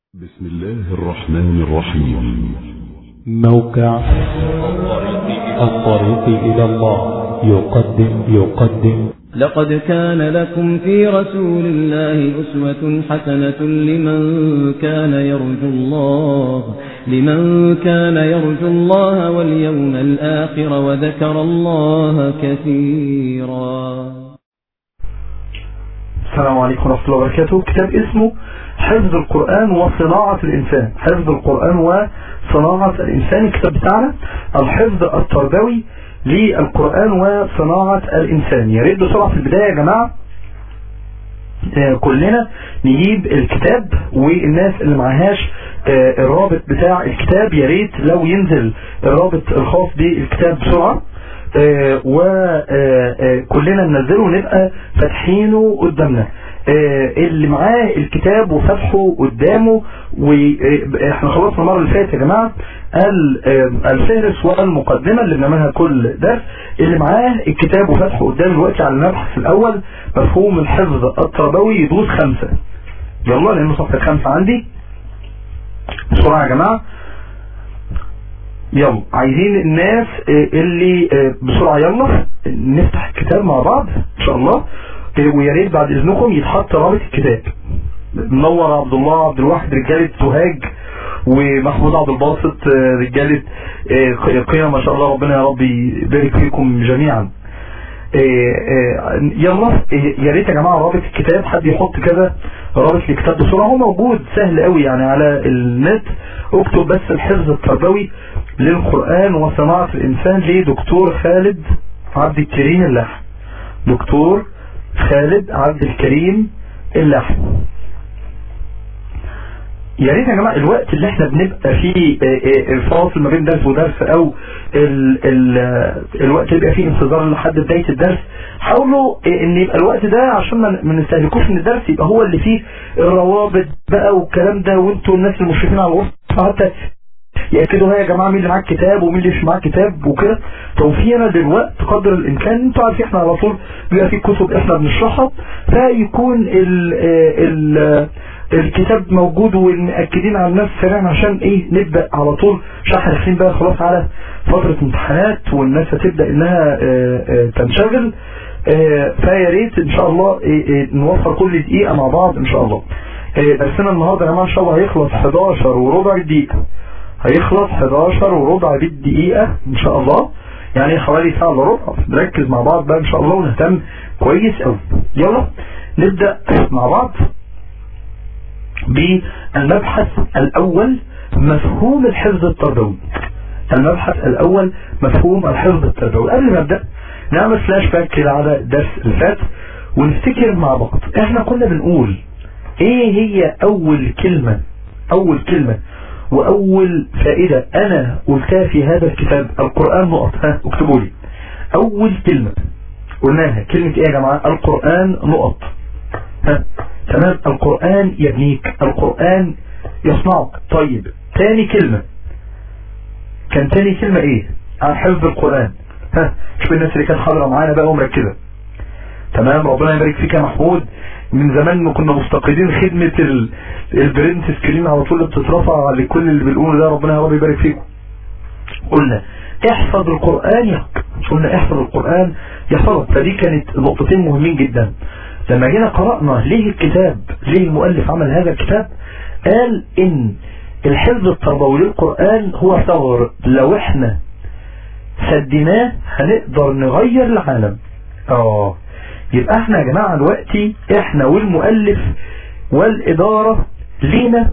بسم الله الرحمن الرحيم موقع الطريق إلى الله يقدم يقدم لقد كان لكم في رسول الله أسوة حسنة لمن كان يرجو الله لمن كان يرجو الله واليوم الآخر وذكر الله كثيرا السلام عليكم ورحمة الله وبركاته كتاب اسمه حفظ القرآن وصناعة الإنسان حفظ القرآن وصناعة الإنسان الكتاب بتاعنا الحفظ التربوي للقرآن وصناعة الإنسان يا ريت بسرعة في البداية يا جماعة آه، كلنا نجيب الكتاب والناس اللي معهاش آه، الرابط بتاع الكتاب يا ريت لو ينزل الرابط الخاص بالكتاب بسرعة وكلنا ننزله ونبقى فاتحينه قدامنا آه، اللي معاه الكتاب وفتحه قدامه واحنا خلصنا المره اللي فاتت يا جماعه ال- آه، الفهرس والمقدمه اللي بنعملها كل درس اللي معاه الكتاب وفتحه قدامه دلوقتي على المبحث الاول مفهوم الحفظ التربوي يدوس خمسه يلا لانه صفحه خمسه عندي بسرعه يا جماعه يلا عايزين الناس آه، اللي آه، بسرعة يلا نفتح الكتاب مع بعض ان شاء الله آه، ويا ريت بعد اذنكم يتحط رابط الكتاب منور عبد الله عبد الواحد رجالة سوهاج ومحمود عبد الباسط آه، رجالة آه، قيم ما شاء الله ربنا يا رب يبارك فيكم جميعا آه، آه، يلا آه، يا ريت يا جماعه رابط الكتاب حد يحط كده رابط الكتاب بسرعه هو موجود سهل قوي يعني على النت اكتب بس الحفظ التربوي للقران وصناعه الانسان لدكتور خالد عبد الكريم اللحم دكتور خالد عبد الكريم اللحم يا ريت يا جماعه الوقت اللي احنا بنبقى فيه آه، آه، الفاصل ما بين درس ودرس او ال ال آه، الوقت اللي بيبقى فيه انتظار لحد بدايه الدرس حاولوا آه، ان يبقى الوقت ده عشان ما ما نستهلكوش من الدرس يبقى هو اللي فيه الروابط بقى والكلام ده وانتوا الناس المشرفين على الوسط حتى ياكدوا ها يا جماعه مين اللي معاه الكتاب ومين اللي مش معاه الكتاب وكده توفيرا للوقت قدر الامكان انتوا عارفين احنا على طول بيبقى في كتب احنا بنشرحها فيكون ال ال الكتاب موجود ومأكدين على الناس سريعا عشان ايه نبدأ على طول عشان احنا داخلين بقى خلاص على فترة امتحانات والناس هتبدأ انها آه، آه، تنشغل آه، فيا ريت ان شاء الله آه، آه، نوفر كل دقيقة مع بعض ان شاء الله آه، درسنا النهارده يا جماعة ان شاء الله هيخلص 11 وربع دقيقة هيخلص 11 وربع بالدقيقة ان شاء الله يعني حوالي ساعة الا ربع نركز مع بعض بقى ان شاء الله ونهتم كويس قوي يلا نبدأ مع بعض بالمبحث الأول مفهوم الحفظ التربوي المبحث الأول مفهوم الحفظ التربوي قبل ما نبدأ نعمل فلاش باك كده على الدرس اللي فات ونفتكر مع بعض احنا كنا بنقول ايه هي أول كلمة أول كلمة وأول فائدة أنا قلتها في هذا الكتاب القرآن نقط ها اكتبوا لي أول كلمة قلناها كلمة ايه يا جماعة القرآن نقط ها تمام القرآن يبنيك القرآن يصنعك طيب تاني كلمة كان تاني كلمة ايه عن حفظ القرآن ها شوف الناس اللي كانت حاضرة معانا بقى ومركزة تمام ربنا يبارك فيك يا محمود من زمان ما كنا مفتقدين خدمة ال- البرنت سكرين على طول اللي بتترفع لكل اللي بنقوله ده ربنا يا رب يبارك فيكم قلنا احفظ القرآن يحفظك قلنا احفظ القرآن يحفظك فدي كانت نقطتين مهمين جدا لما جينا قرأنا ليه الكتاب ليه المؤلف عمل هذا الكتاب قال ان الحفظ التربوي للقرآن هو ثغر لو احنا سديناه هنقدر نغير العالم اه يبقى احنا يا جماعة دلوقتي احنا والمؤلف والإدارة لينا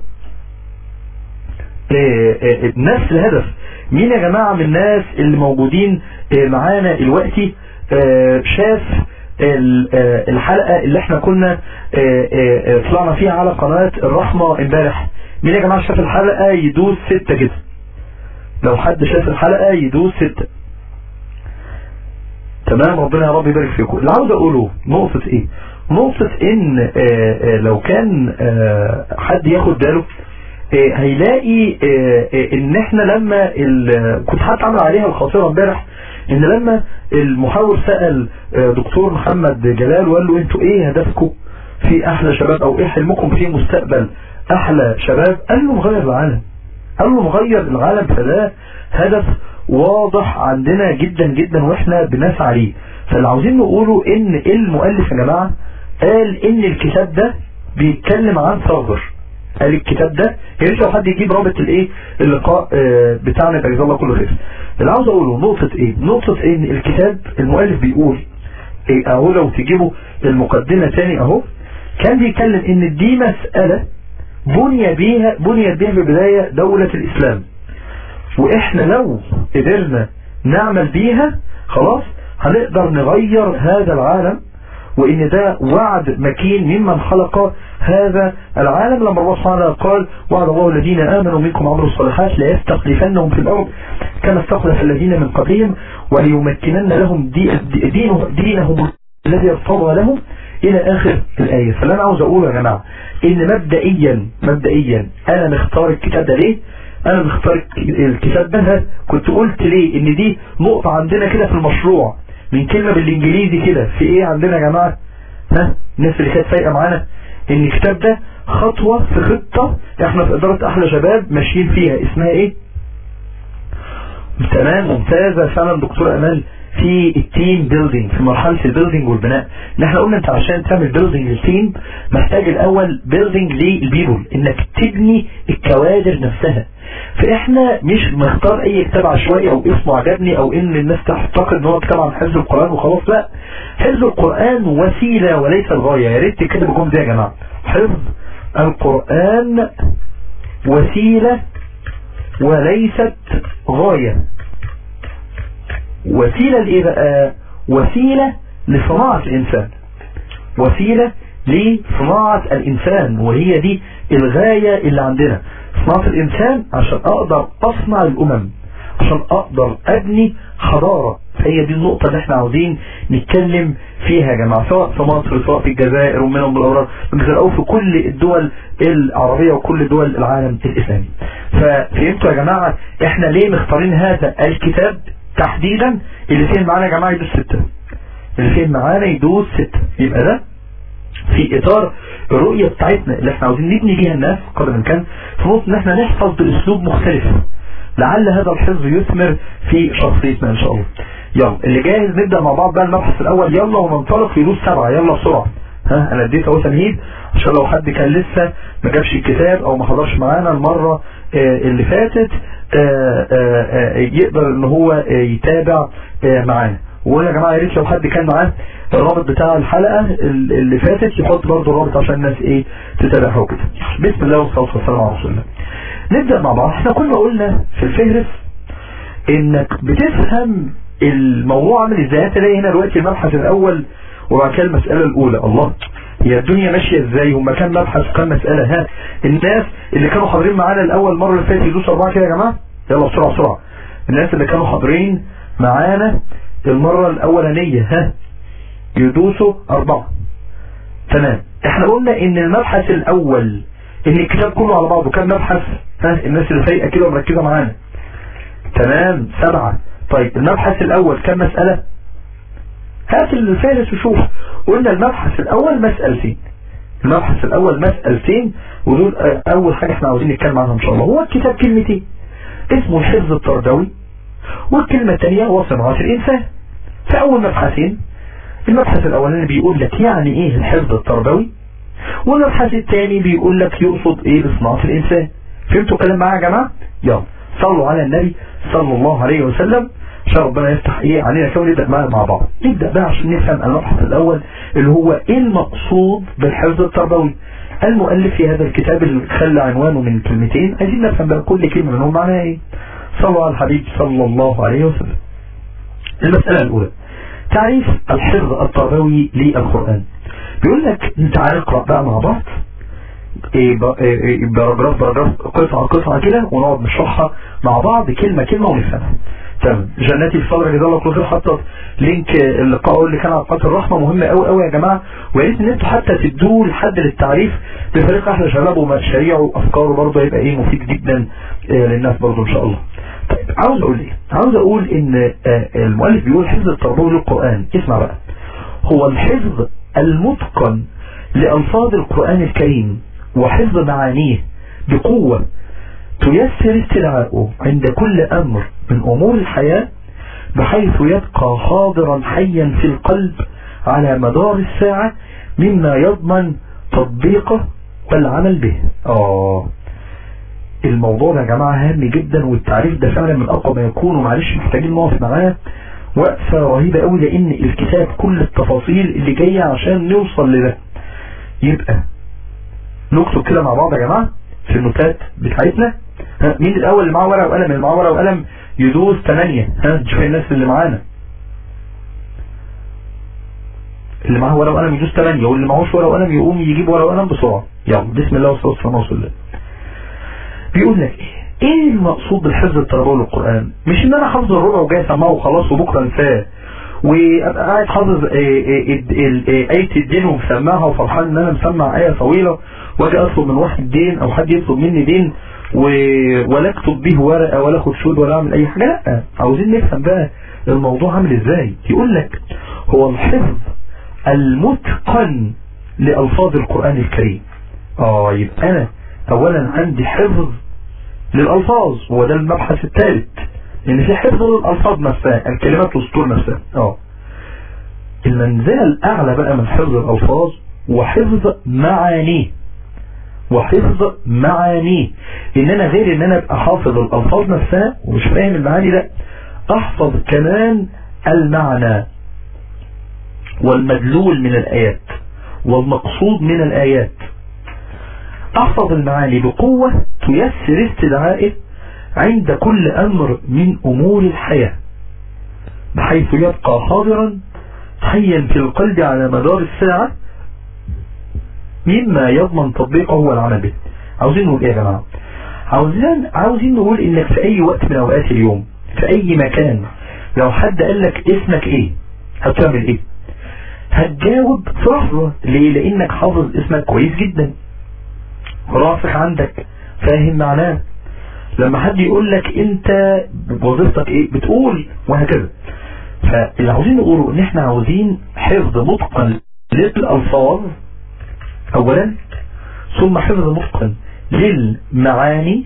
اه اه نفس الهدف مين يا جماعة من الناس اللي موجودين اه معانا دلوقتي اه شاف ال- اه الحلقة اللي احنا كنا اه اه اه طلعنا فيها على قناة الرحمة امبارح مين يا جماعة شاف الحلقة يدوس ستة كده لو حد شاف الحلقة يدوس ستة تمام ربنا يا رب يبارك فيكم اللي عاوز اقوله نقطة ايه نقطة ان آه، آه، لو كان آه، حد ياخد باله آه، هيلاقي آه، آه، ان احنا لما ال- كنت حتى عامل عليها الخاطرة امبارح ان لما المحاور سأل آه، دكتور محمد جلال وقال له انتوا ايه هدفكم في احلى شباب او ايه حلمكم في مستقبل احلى شباب قال له مغير العالم قال له مغير العالم فده هدف واضح عندنا جدا جدا واحنا بنسعى ليه فاللي عاوزين نقوله ان المؤلف يا جماعة قال ان الكتاب ده بيتكلم عن ثغر قال الكتاب ده يا ريت لو حد يجيب رابط الايه اللقاء آه، بتاعنا يبقى جزاه الله كله خير اللي عاوز اقوله نقطة ايه نقطة ايه ان الكتاب المؤلف بيقول ايه اهو لو تجيبوا المقدمة تاني اهو كان بيتكلم ان دي مسألة بني بيها بنيت بيها في البداية دولة الاسلام واحنا لو قدرنا نعمل بيها خلاص هنقدر نغير هذا العالم وان ده وعد مكين ممن خلق هذا العالم لما الله سبحانه قال وعد الله الذين امنوا منكم وعملوا الصالحات لا يستخلفنهم في الارض كما استخلف الذين من قبلهم وليمكنن لهم دي دينه دينهم الذي ارتضى لهم الى اخر الايه فاللي انا عاوز اقوله يا جماعه ان مبدئيا مبدئيا انا مختار الكتاب ده ليه انا مختار الكتاب ده كنت قلت ليه ان دي نقطه عندنا كده في المشروع من كلمة بالانجليزي كده في ايه عندنا يا جماعة ها الناس اللي كانت فايقة معانا ان الكتاب ده خطوة في خطة احنا في ادارة احلى شباب ماشيين فيها اسمها ايه تمام ممتازة فعلا دكتور امان في التيم بيلدينج في مرحلة البيلدينج والبناء ان احنا قلنا انت عشان تعمل بيلدينج للتيم محتاج الاول بيلدينج للبيبول انك تبني الكوادر نفسها فاحنا مش مختار اي كتاب عشوائي او اسمه عجبني او ان الناس تعتقد ان هو كتاب عن حفظ القرآن وخلاص لا حفظ القرآن وسيلة وليس الغاية يا ريت تكتبوا الجمله دي يا جماعة حفظ القرآن وسيلة وليست غاية وسيلة لايه بقى وسيلة لصناعة الانسان وسيلة لصناعة الانسان وهي دي الغاية اللي عندنا صناعة الانسان عشان اقدر اصنع الامم عشان اقدر ابني حضارة هي دي النقطة اللي احنا عاوزين نتكلم فيها يا جماعة سواء في مصر سواء في الجزائر ومنهم بالاوراد او في كل الدول العربية وكل دول العالم الاسلامي ففهمتوا يا جماعة احنا ليه مختارين هذا الكتاب تحديدا اللي فين معانا يا جماعة يدوس ستة اللي فين معانا يدوس ستة يبقى ده في اطار الرؤية بتاعتنا اللي احنا عاوزين نبني بيها الناس قدر من كان في نقطة ان احنا نحفظ باسلوب مختلف لعل هذا الحفظ يثمر في شخصيتنا ان شاء الله يلا اللي جاهز نبدأ مع بعض بقى المبحث الاول يلا وننطلق في دوس سبعة يلا بسرعة ها انا اديت اهو تمهيد عشان لو حد كان لسه ما جابش الكتاب او ما حضرش معانا المرة اه اللي فاتت اه اه يقدر ان هو يتابع معانا ويا جماعة يا ريت لو حد كان معاه الرابط بتاع الحلقة اللي فاتت يحط برضه الرابط عشان الناس ايه تتابعها وكده بسم الله والصلاة والسلام على رسول الله نبدأ مع بعض احنا كنا قلنا في الفهرس انك بتفهم الموضوع عامل ازاي تلاقي هنا دلوقتي المبحث الاول وبعد كده المسألة الاولى الله هي الدنيا ماشية ازاي هما كان مبحث وكان مسألة ها الناس اللي كانوا حاضرين معانا الاول المرة اللي فاتت يدوسوا اربعة كده يا جماعة يلا بسرعة بسرعة الناس اللي كانوا حاضرين معانا المرة الاولانية ها يدوسوا اربعة تمام احنا قلنا ان المبحث الاول ان الكتاب كله على بعضه كان مبحث ها الناس اللي فايقة كده ومركزة معانا تمام سبعة طيب المبحث الاول كان مسألة هات الفارس وشوف قلنا المبحث الاول مسألتين المبحث الاول مسألتين ودول اول حاجة احنا عاوزين نتكلم عنها ان شاء الله هو الكتاب كلمتين اسمه الحفظ التربوي والكلمة الثانية هو صناعة الانسان في اول مبحثين المبحث الاولاني بيقول لك يعني ايه الحفظ التربوي والمبحث الثاني بيقول لك يقصد ايه بصناعة الانسان فهمتوا الكلام معايا يا جماعة يلا صلوا على النبي صلى الله عليه وسلم عشان ربنا يفتح ايه علينا كده ونبدأ معانا مع بعض نبدأ بقى عشان نفهم المبحث الاول اللي هو ايه المقصود بالحفظ التربوي المؤلف في هذا الكتاب اللي خلى عنوانه من كلمتين عايزين نفهم بقى كل كلمة منهم معناها ايه صلوا على الحبيب صلى الله عليه وسلم المسألة الاولى تعريف الحفظ التربوي للقرآن بيقول لك تعالى اقرأ بقى مع بعض باراجراف باراجراف قطعة قطعة كده ونقعد نشرحها مع بعض كلمة كلمة ونفهمها تمام جناتي في صدر جزاه الله كل خير حطت لينك اللقاء اللي كان على قناه الرحمه مهمه قوي قوي يا جماعه ويا ريت ان انتوا حتى تدوه لحد للتعريف بفريق احلى شباب ومشاريعه وافكاره برضه هيبقى ايه مفيد جدا للناس برضه ان شاء الله. طيب عاوز اقول ايه؟ عاوز اقول ان المؤلف بيقول حفظ التربوي للقران اسمع بقى هو الحفظ المتقن لألفاظ القرآن الكريم وحفظ معانيه بقوة تيسر استدعاؤه عند كل أمر من أمور الحياة بحيث يبقى حاضرا حيا في القلب على مدار الساعة مما يضمن تطبيقه والعمل به آه الموضوع ده يا جماعة هام جدا والتعريف ده فعلا من أقوى ما يكون ومعلش محتاجين نقف معاه وقفة رهيبة قوي لأن الكتاب كل التفاصيل اللي جاية عشان نوصل لده يبقى نكتب كده مع بعض يا جماعة في النوتات بتاعتنا ها مين الأول اللي معاه ورقة وقلم اللي معاه ورقة وقلم يدوس 8 ها نشوف الناس اللي معانا اللي معاه ورقة وقلم يدوس 8 واللي معهوش ورقة وقلم يقوم يجيب ورقة وقلم بسرعة يلا بسم الله والصلاة والسلام على رسول الله بيقول لك ايه ايه المقصود بالحفظ التربوي للقرآن مش ان انا حافظ الربع وجاي اسمعه وخلاص وبكره انساه وابقى قاعد حافظ آية الدين ومسمعها وفرحان ان انا مسمع آية طويلة واجي اطلب من واحد دين او حد يطلب مني دين و... ولا اكتب به ورقة ولا اخد شهود ولا اعمل اي حاجة لا عاوزين نفهم بقى الموضوع عامل ازاي يقول لك هو الحفظ المتقن لألفاظ القرآن الكريم اه يبقى انا اولا عندي حفظ للألفاظ وده المبحث الثالث لأن في حفظ للألفاظ نفسها الكلمات والسطور نفسها اه المنزلة الأعلى بقى من حفظ الألفاظ وحفظ معانيه وحفظ معانيه إن أنا غير إن أنا أبقى حافظ الألفاظ نفسها ومش فاهم المعاني لا أحفظ كمان المعنى والمدلول من الآيات والمقصود من الآيات احفظ المعاني بقوة تيسر استدعائه عند كل امر من امور الحياة بحيث يبقى حاضرا حيا في القلب على مدار الساعة مما يضمن تطبيقه والعمل به عاوزين نقول ايه يا جماعة عاوزين عاوزين نقول انك في اي وقت من اوقات اليوم في اي مكان لو حد قال لك اسمك ايه هتعمل ايه هتجاوب في لحظة ليه لانك حافظ اسمك كويس جدا راسخ عندك فاهم معناه لما حد يقول لك انت وظيفتك ايه بتقول وهكذا فاللي عاوزين نقوله ان احنا عاوزين حفظ متقن للالفاظ اولا ثم حفظ متقن للمعاني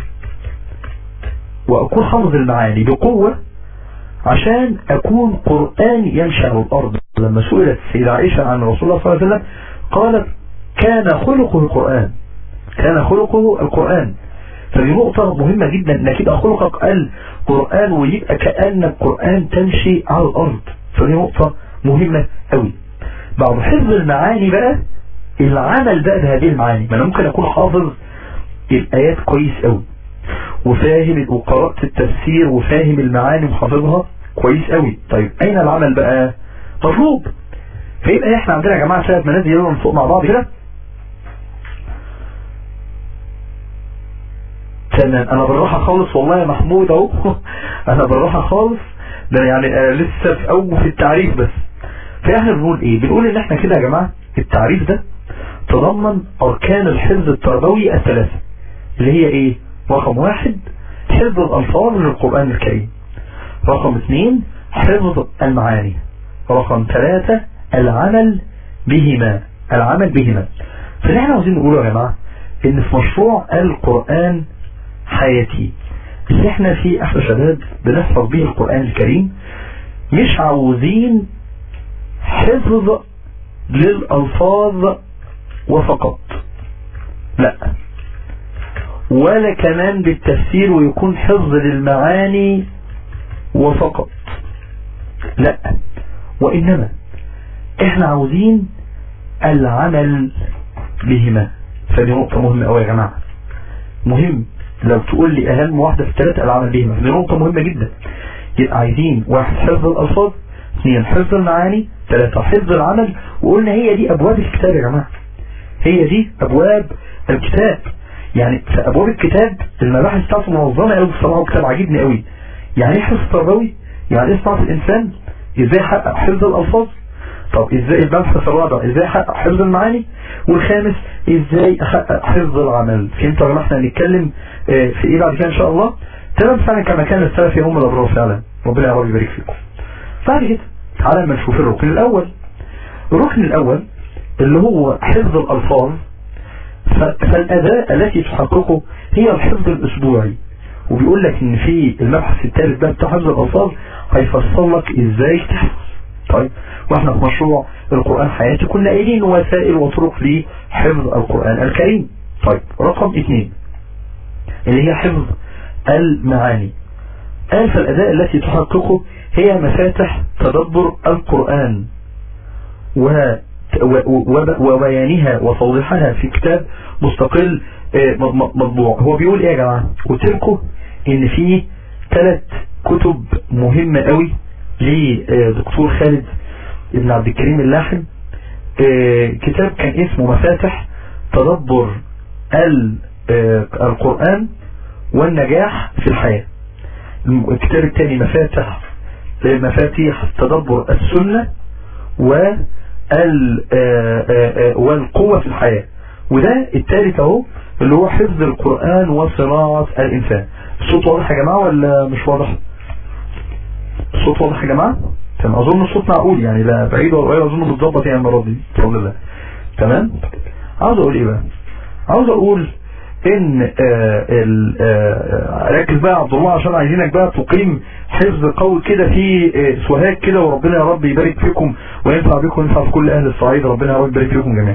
واكون حافظ المعاني بقوة عشان اكون قرآن يمشي على الارض لما سئلت السيدة عائشة عن رسول الله صلى الله عليه وسلم قالت كان خلقه القرآن كان خلقه القرآن فدي نقطة مهمة جدا انك يبقى خلقك القرآن ويبقى كأن القرآن تمشي على الارض فدي نقطة مهمة قوي بعد حفظ المعاني بقى العمل بقى بهذه المعاني ما انا ممكن اكون حافظ الايات كويس قوي وفاهم وقرأت التفسير وفاهم المعاني وحافظها كويس قوي طيب اين العمل بقى مطلوب فيبقى احنا عندنا يا جماعة ثلاث منازل يلا نفوق مع بعض كده تمام انا بالراحة خالص والله يا محمود اهو انا بالراحة خالص ده يعني أنا لسه في اول في التعريف بس فاحنا بنقول ايه بنقول ان احنا كده يا جماعة التعريف ده تضمن اركان الحفظ التربوي الثلاثة اللي هي ايه رقم واحد حفظ الالفاظ للقرآن الكريم رقم اثنين حفظ المعاني رقم ثلاثة العمل بهما العمل بهما فاللي احنا عاوزين نقوله يا جماعة ان في مشروع القرآن حياتي اللي احنا فيه احنا شباب بنحفظ به القرآن الكريم مش عاوزين حفظ للألفاظ وفقط لا ولا كمان بالتفسير ويكون حفظ للمعاني وفقط لا وإنما احنا عاوزين العمل بهما فدي نقطة مهمة قوي يا جماعة مهم لو تقول لي اهم واحدة في الثلاثة العمل بهما دي نقطة مهمة جدا يبقى عايزين واحد حفظ الألفاظ اثنين حفظ المعاني ثلاثة حفظ العمل وقلنا هي دي أبواب الكتاب يا جماعة هي دي أبواب الكتاب يعني في أبواب الكتاب المباحث بتاعته منظمة قوي بصراحة وكتاب عاجبني قوي يعني ايه حفظ تربوي يعني ايه صناعة الإنسان ازاي يحقق حفظ الألفاظ طب ازاي المبحث الرابع ازاي احقق حفظ المعاني والخامس ازاي احقق حفظ العمل فهمتوا يا جماعه احنا هنتكلم اه في ايه بعد كده ان شاء الله تمام فعلا كما كان السلف هم الابرار فعلا ربنا يا رب يبارك فيكم بعد كده تعالى لما نشوف الركن الاول الركن الاول اللي هو حفظ الالفاظ ف- فالأداء التي تحققه هي الحفظ الأسبوعي وبيقول لك ان في المبحث الثالث ده بتاع حفظ الألفاظ هيفصل لك ازاي تحفظ طيب واحنا في مشروع القرآن حياتي كنا قايلين وسائل وطرق لحفظ القرآن الكريم طيب رقم اثنين اللي هي حفظ المعاني قال فالأداء التي تحققه هي مفاتح تدبر القرآن و و- وبيانها وتوضيحها في كتاب مستقل آه، م- م- مطبوع هو بيقول ايه يا جماعة قلت لكم ان في ثلاث كتب مهمة قوي لدكتور خالد ابن عبد الكريم اللاحم آه، كتاب كان اسمه مفاتح تدبر ال- آه، القرآن والنجاح في الحياة الكتاب الثاني مفاتح مفاتيح تدبر السنة وال آه، آه، آه، والقوة في الحياة وده الثالث اهو اللي هو حفظ القرآن وصناعة الإنسان الصوت واضح يا جماعة ولا مش واضح الصوت واضح يا جماعة تمام أظن الصوت معقول يعني لا بعيد ولا قريب أظن متظبط يعني المرة دي بفضل الله تمام عاوز أقول إيه بقى عاوز أقول ان آه ال- آه ركز بقى يا عبد الله عشان عايزينك بقى تقيم حفظ قوي كده في آه، سوهاج كده وربنا يا رب يبارك فيكم وينفع بكم وينفع في كل اهل الصعيد ربنا يا رب يبارك فيكم جميعا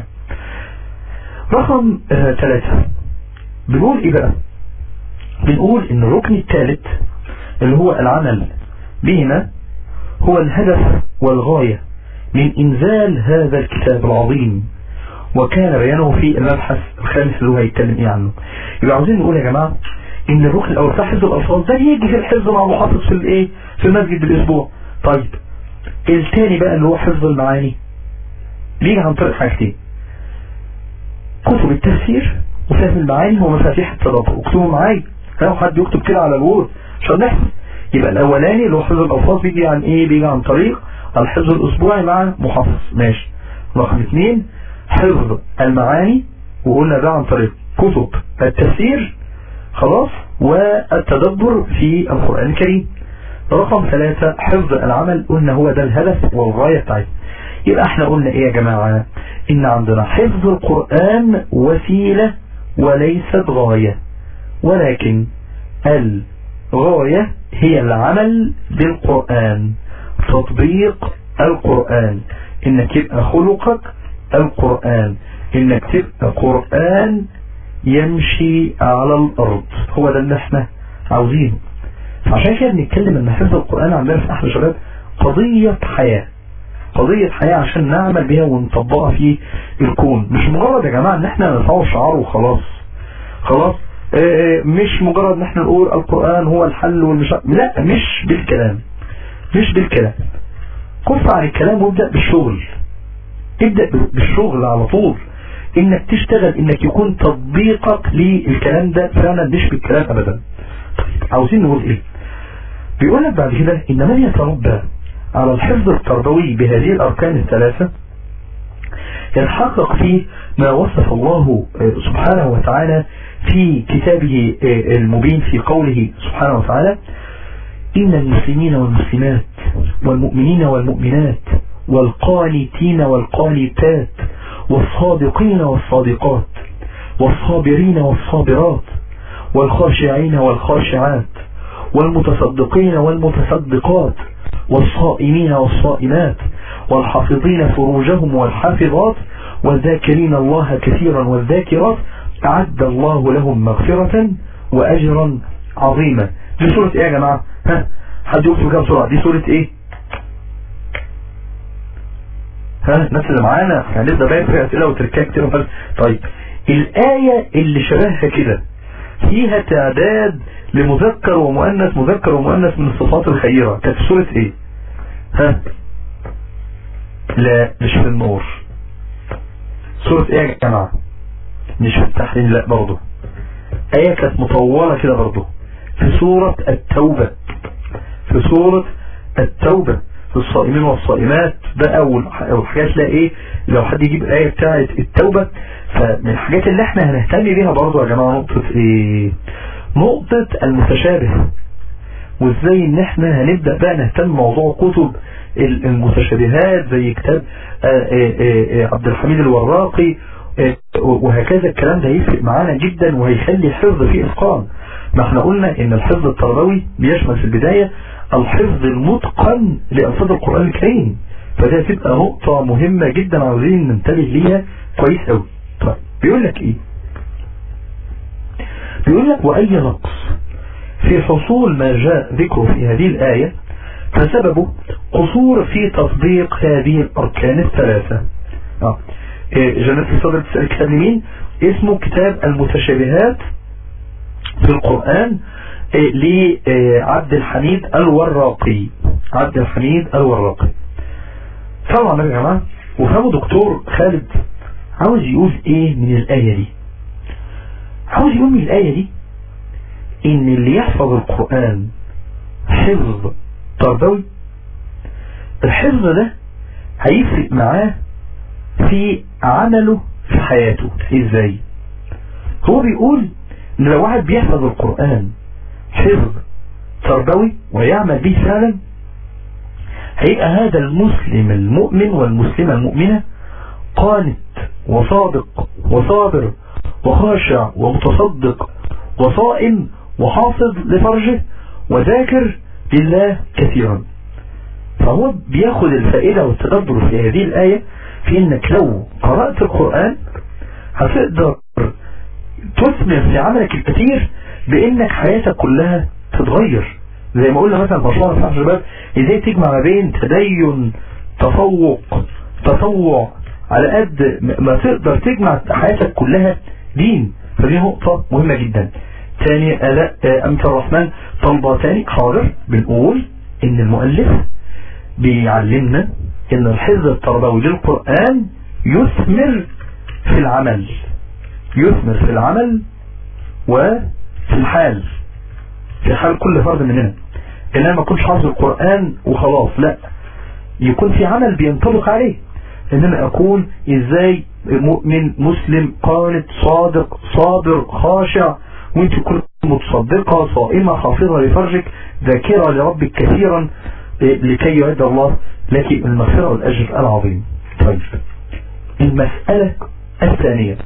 رقم آه ثلاثة بنقول ايه بقى بنقول ان الركن الثالث اللي هو العمل بهما هو الهدف والغاية من انزال هذا الكتاب العظيم وكان بيانه في المبحث الخامس اللي هو هيتكلم ايه عنه يبقى عاوزين نقول يا جماعة ان الركن الاول بتاع حفظ الالفاظ ده يجي في الحفظ مع محافظ في الايه في المسجد بالاسبوع طيب التاني بقى اللي هو حفظ المعاني بيجي عن طريق حاجتين كتب التفسير وفهم المعاني ومفاتيح التدبر اكتبوا معايا لو حد يكتب كده على الوورد عشان نحفظ يبقى الاولاني اللي هو حفظ الالفاظ بيجي عن ايه بيجي عن طريق الحفظ الاسبوعي مع محافظ ماشي رقم اثنين حفظ المعاني وقلنا ده عن طريق كتب التفسير خلاص والتدبر في القرآن الكريم رقم ثلاثة حفظ العمل قلنا هو ده الهدف والغاية بتاعتنا يبقى احنا قلنا ايه يا جماعة ان عندنا حفظ القرآن وسيلة وليست غاية ولكن الغاية هي العمل بالقرآن تطبيق القرآن انك يبقى خلقك القرآن انك تبقى قرآن يمشي على الارض هو ده اللي احنا عاوزينه عشان كده بنتكلم ان حفظ القرآن عندنا في احلى شباب قضية حياة قضية حياة عشان نعمل بيها ونطبقها في الكون مش مجرد يا جماعة ان احنا نرفعه شعار وخلاص خلاص اه اه مش مجرد ان احنا نقول القرآن هو الحل والمش لا مش بالكلام مش بالكلام كف عن الكلام وابدأ بالشغل ابدأ بالشغل على طول انك تشتغل انك يكون تطبيقك للكلام ده فعلا مش بالكلام ابدا عاوزين نقول ايه بيقول لك بعد كده ان من يتربى على الحفظ التربوي بهذه الاركان الثلاثة يتحقق فيه ما وصف الله سبحانه وتعالى في كتابه المبين في قوله سبحانه وتعالى إن المسلمين والمسلمات والمؤمنين والمؤمنات والقانتين والقانتات والصادقين والصادقات والصابرين والصابرات والخاشعين والخاشعات والمتصدقين والمتصدقات والصائمين والصائمات والحافظين فروجهم والحافظات والذاكرين الله كثيرا والذاكرات أعد الله لهم مغفرة وأجرا عظيما دي سورة ايه يا جماعة ها حد يكتب كام سورة دي سورة ايه ها الناس اللي معانا هنبدأ بقى في اسئلة وتركات كتير وفل. طيب الآية اللي شبهها كده فيها تعداد لمذكر ومؤنث مذكر ومؤنث من الصفات الخيرة كانت في سورة ايه ها لا مش في النور سورة ايه يا جماعة مش في التحريم لا برضه آية كانت مطولة كده برضه في سورة التوبة في سورة التوبة في الصائمين والصائمات ده أول حاجات لا إيه لو حد يجيب الآية بتاعة التوبة فمن الحاجات اللي احنا هنهتم بيها برضه يا جماعة نقطة إيه نقطة المتشابه وازاي ان احنا هنبدأ بقى نهتم بموضوع كتب المتشابهات زي كتاب آآ آآ عبد الحميد الوراقي آه، وهكذا الكلام ده هيفرق معانا جدا وهيخلي الحفظ فيه اتقان ما احنا قلنا ان الحفظ التربوي بيشمل في البداية الحفظ المتقن لألفاظ القرآن الكريم فده تبقى نقطة مهمة جدا عاوزين ننتبه ليها كويس قوي طيب بيقول لك ايه بيقول لك وأي نقص في حصول ما جاء ذكره في هذه الآية فسببه قصور في تطبيق هذه الأركان الثلاثة آه. إيه، جنات الصدر تسأل كتاب لمين اسمه كتاب المتشابهات في القرآن إيه، لعبد الحميد الوراقي عبد الحميد الوراقي طبعا يا جماعة وفهموا دكتور خالد عاوز يقول ايه من الآية دي عاوز يقول من الآية دي ان اللي يحفظ القرآن حفظ تربوي الحفظ ده هيفرق معاه في عمله في حياته ازاي هو بيقول ان لو واحد بيحفظ القرآن حفظ تربوي ويعمل به فعلا هيبقى هذا المسلم المؤمن والمسلمة المؤمنة قانت وصادق وصابر وخاشع ومتصدق وصائم وحافظ لفرجه وذاكر لله كثيرا فهو بياخد الفائدة والتدبر في هذه الآية في انك لو قرأت القرآن هتقدر تثمر في عملك الكثير بانك حياتك كلها تتغير زي ما قلنا مثلا مشروع صح شباب ازاي تجمع ما بين تدين تفوق تطوع على قد ما تقدر تجمع حياتك كلها دين فدي نقطة مهمة جدا تاني آلاء أمثل الرحمن طلبة تاني حاضر بنقول إن المؤلف بيعلمنا إن الحفظ التربوي للقرآن يثمر في العمل يثمر في العمل وفي الحال في حال كل فرد مننا إن أنا ما كنتش حافظ القرآن وخلاص لا يكون في عمل بينطبق عليه إن أنا أكون إزاي مؤمن مسلم قانت صادق صابر خاشع وانت تكون متصدقة صائمة حافظة لفرجك ذاكرة لربك كثيرا لكي يعد الله لك المغفرة والأجر العظيم طيب المسألة الثانية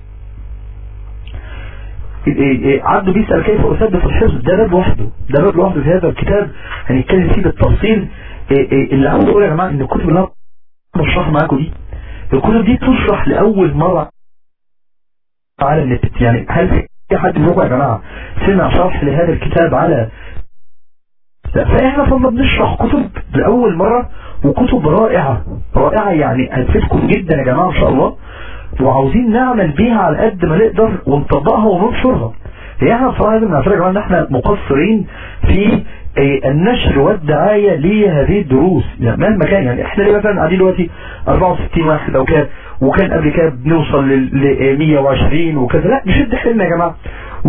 عبده بيسأل كيف أثبت الحفظ ده باب لوحده ده باب لوحده في هذا الكتاب هنتكلم فيه بالتفصيل اللي عاوز اقول يا جماعة ان الكتب اللي انا بشرحها معاكم دي الكتب دي تشرح لأول مرة على النت يعني هل في حد منكم يا جماعة سمع شرح لهذا الكتاب على لا فاحنا فضلنا بنشرح كتب لأول مرة وكتب رائعة رائعة يعني هتفيدكم جدا يا جماعة ان شاء الله وعاوزين نعمل بيها على قد ما نقدر ونطبقها وننشرها هي احنا بصراحة لازم نعتبر يا جماعة ان احنا مقصرين في النشر والدعاية لهذه الدروس يعني مهما كان يعني احنا ليه مثلا قاعدين دلوقتي 64 واحد او كده وكان قبل كده بنوصل ل 120 وكذا لا نشد حيلنا يا جماعة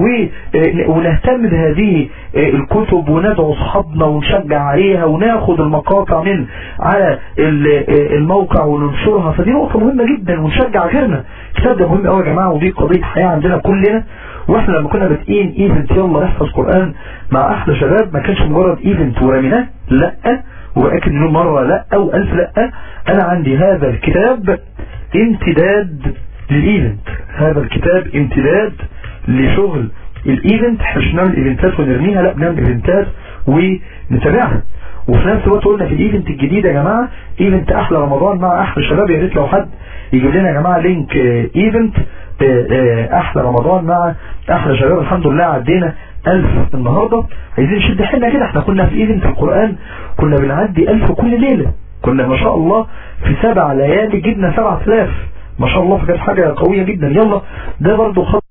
ونهتم بهذه الكتب وندعو اصحابنا ونشجع عليها وناخد المقاطع من على الموقع وننشرها فدي نقطة مهمة جدا ونشجع غيرنا الكتاب ده مهم قوي يا جماعة ودي قضية حياة عندنا كلنا واحنا لما كنا بادئين ايفنت يلا نحفظ قرآن مع احلى شباب ما كانش مجرد ايفنت ورميناه لا وبأكد مليون مرة لا او الف لا انا عندي هذا الكتاب امتداد للايفنت هذا الكتاب امتداد لشغل الايفنت احنا مش بنعمل ايفنتات ونرميها لا بنعمل ايفنتات ونتابعها وفي نفس الوقت قلنا في الايفنت الجديد يا جماعة ايفنت احلى رمضان مع احلى شباب يا ريت لو حد يجيب لنا يا جماعة لينك ايفنت احلى رمضان مع احلى شباب الحمد لله عدينا ألف النهاردة عايزين نشد حيلنا كده احنا كنا في ايفنت القرآن كنا بنعدي ألف كل ليلة كنا ما شاء الله في سبع ليالي جبنا سبعة آلاف ما شاء الله فكانت حاجة قوية جدا يلا ده برضو خط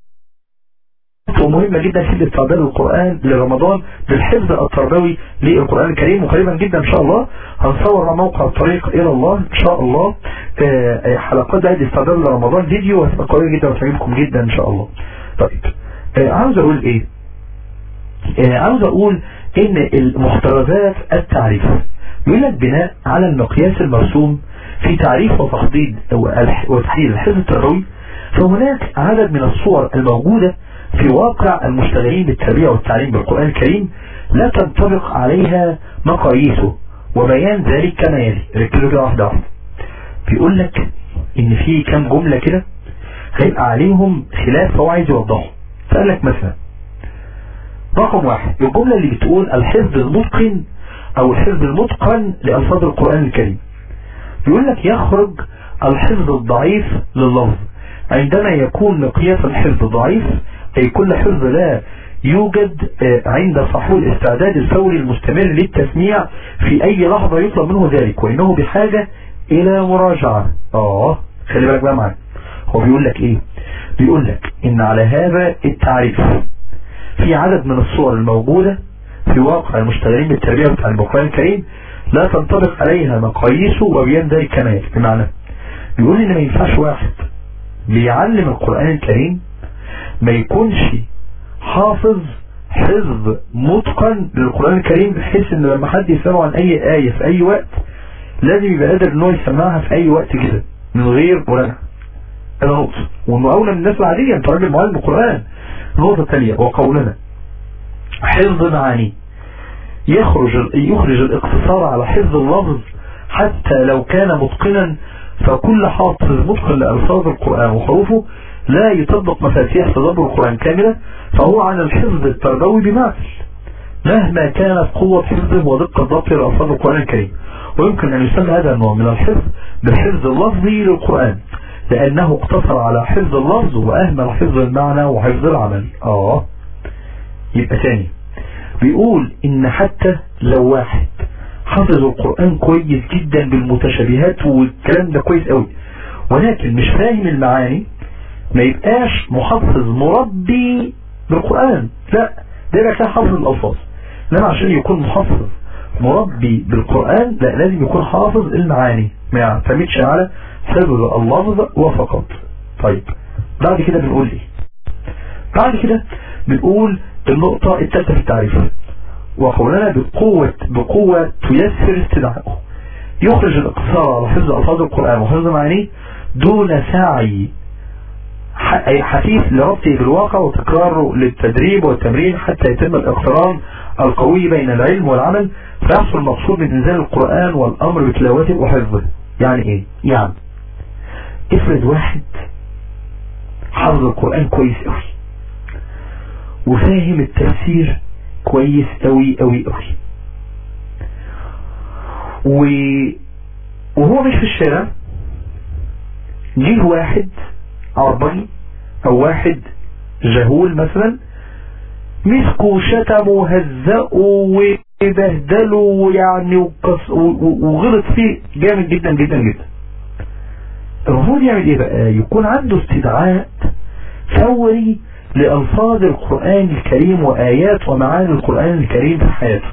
ومهمة جدا في استعداد القرآن لرمضان بالحفظ التربوي للقرآن الكريم وقريبا جدا ان شاء الله هنصور مع موقع الطريق الى الله ان شاء الله حلقات بعد استعداد لرمضان فيديو وهتبقى قوية جدا وتعجبكم جدا ان شاء الله طيب عاوز اقول ايه عاوز اقول ان المحترزات التعريف يقول لك بناء على المقياس المرسوم في تعريف وتحديد وتحديد الحفظ التربوي فهناك عدد من الصور الموجودة في واقع المشتغلين بالتربية والتعليم بالقرآن الكريم لا تنطبق عليها مقاييسه وبيان ذلك كما يلي ركزوا كده واحدة واحدة بيقول لك ان في كام جملة كده هيبقى عليهم خلاف فهو عايز يوضحه فقال لك مثلا رقم واحد الجملة اللي بتقول الحفظ المتقن او الحفظ المتقن لألفاظ القرآن الكريم بيقول لك يخرج الحفظ الضعيف لللفظ عندما يكون مقياس الحفظ ضعيف أي كل حفظ لا يوجد عند صاحب الاستعداد الفوري المستمر للتسميع في أي لحظة يطلب منه ذلك وإنه بحاجة إلى مراجعة آه خلي بالك بقى معايا هو بيقول لك إيه بيقول لك إن على هذا التعريف في عدد من الصور الموجودة في واقع المشتغلين بالتربية بتاع القرآن الكريم لا تنطبق عليها مقاييسه وبيان ذلك كمال بمعنى بيقول ان ما ينفعش واحد بيعلم القرآن الكريم ما يكونش حافظ حفظ متقن للقرآن الكريم بحيث ان لما حد يسمعه عن اي آية في اي وقت لازم يبقى قادر ان هو يسمعها في اي وقت كده من غير مراجعة هذا نقطة وانه اولى من الناس العادية انت راجل معلم القرآن النقطة الثانية وقولنا حفظ معاني يخرج يخرج الاقتصار على حفظ اللفظ حتى لو كان متقنا فكل حافظ متقن لألفاظ القرآن وحروفه لا يطبق مفاتيح تدبر القرآن كاملة فهو عن الحفظ التربوي بمثل مهما كانت قوة حفظه ودقة ضبط لألفاظ القرآن الكريم ويمكن أن يسمى هذا النوع من الحفظ بالحفظ اللفظي للقرآن لأنه اقتصر على حفظ اللفظ وأهمل حفظ المعنى وحفظ العمل آه يبقى تاني بيقول إن حتى لو واحد حافظ القرآن كويس جدا بالمتشابهات والكلام ده كويس قوي ولكن مش فاهم المعاني ما يبقاش محفظ مربي بالقرآن لا ده يبقى كان حافظ الألفاظ لما عشان يكون محفظ مربي بالقرآن لا لازم يكون حافظ المعاني ما يعتمدش على حفظ اللفظ وفقط طيب بعد كده بنقول ايه بعد كده بنقول النقطة الثالثة في التعريف وقولنا بقوة بقوة تيسر استدعائه يخرج الاقتصار على حفظ ألفاظ القرآن وحفظ معانيه دون سعي حثيث لربطه بالواقع وتكراره للتدريب والتمرين حتى يتم الاقتران القوي بين العلم والعمل فيحصل المقصود من انزال القرآن والامر بتلاوته وحفظه يعني ايه يعني افرض واحد حفظ القرآن كويس قوي وفاهم التفسير كويس قوي قوي قوي و... وهو مش في الشارع جه واحد عربي او واحد جهول مثلا مسكوا شتموا هزقوا وبهدلوا ويعني وقص وغلط فيه جامد جدا جدا جدا المفروض يعمل ايه بقى يكون عنده استدعاء فوري لألفاظ القرآن الكريم وآيات ومعاني القرآن الكريم في حياته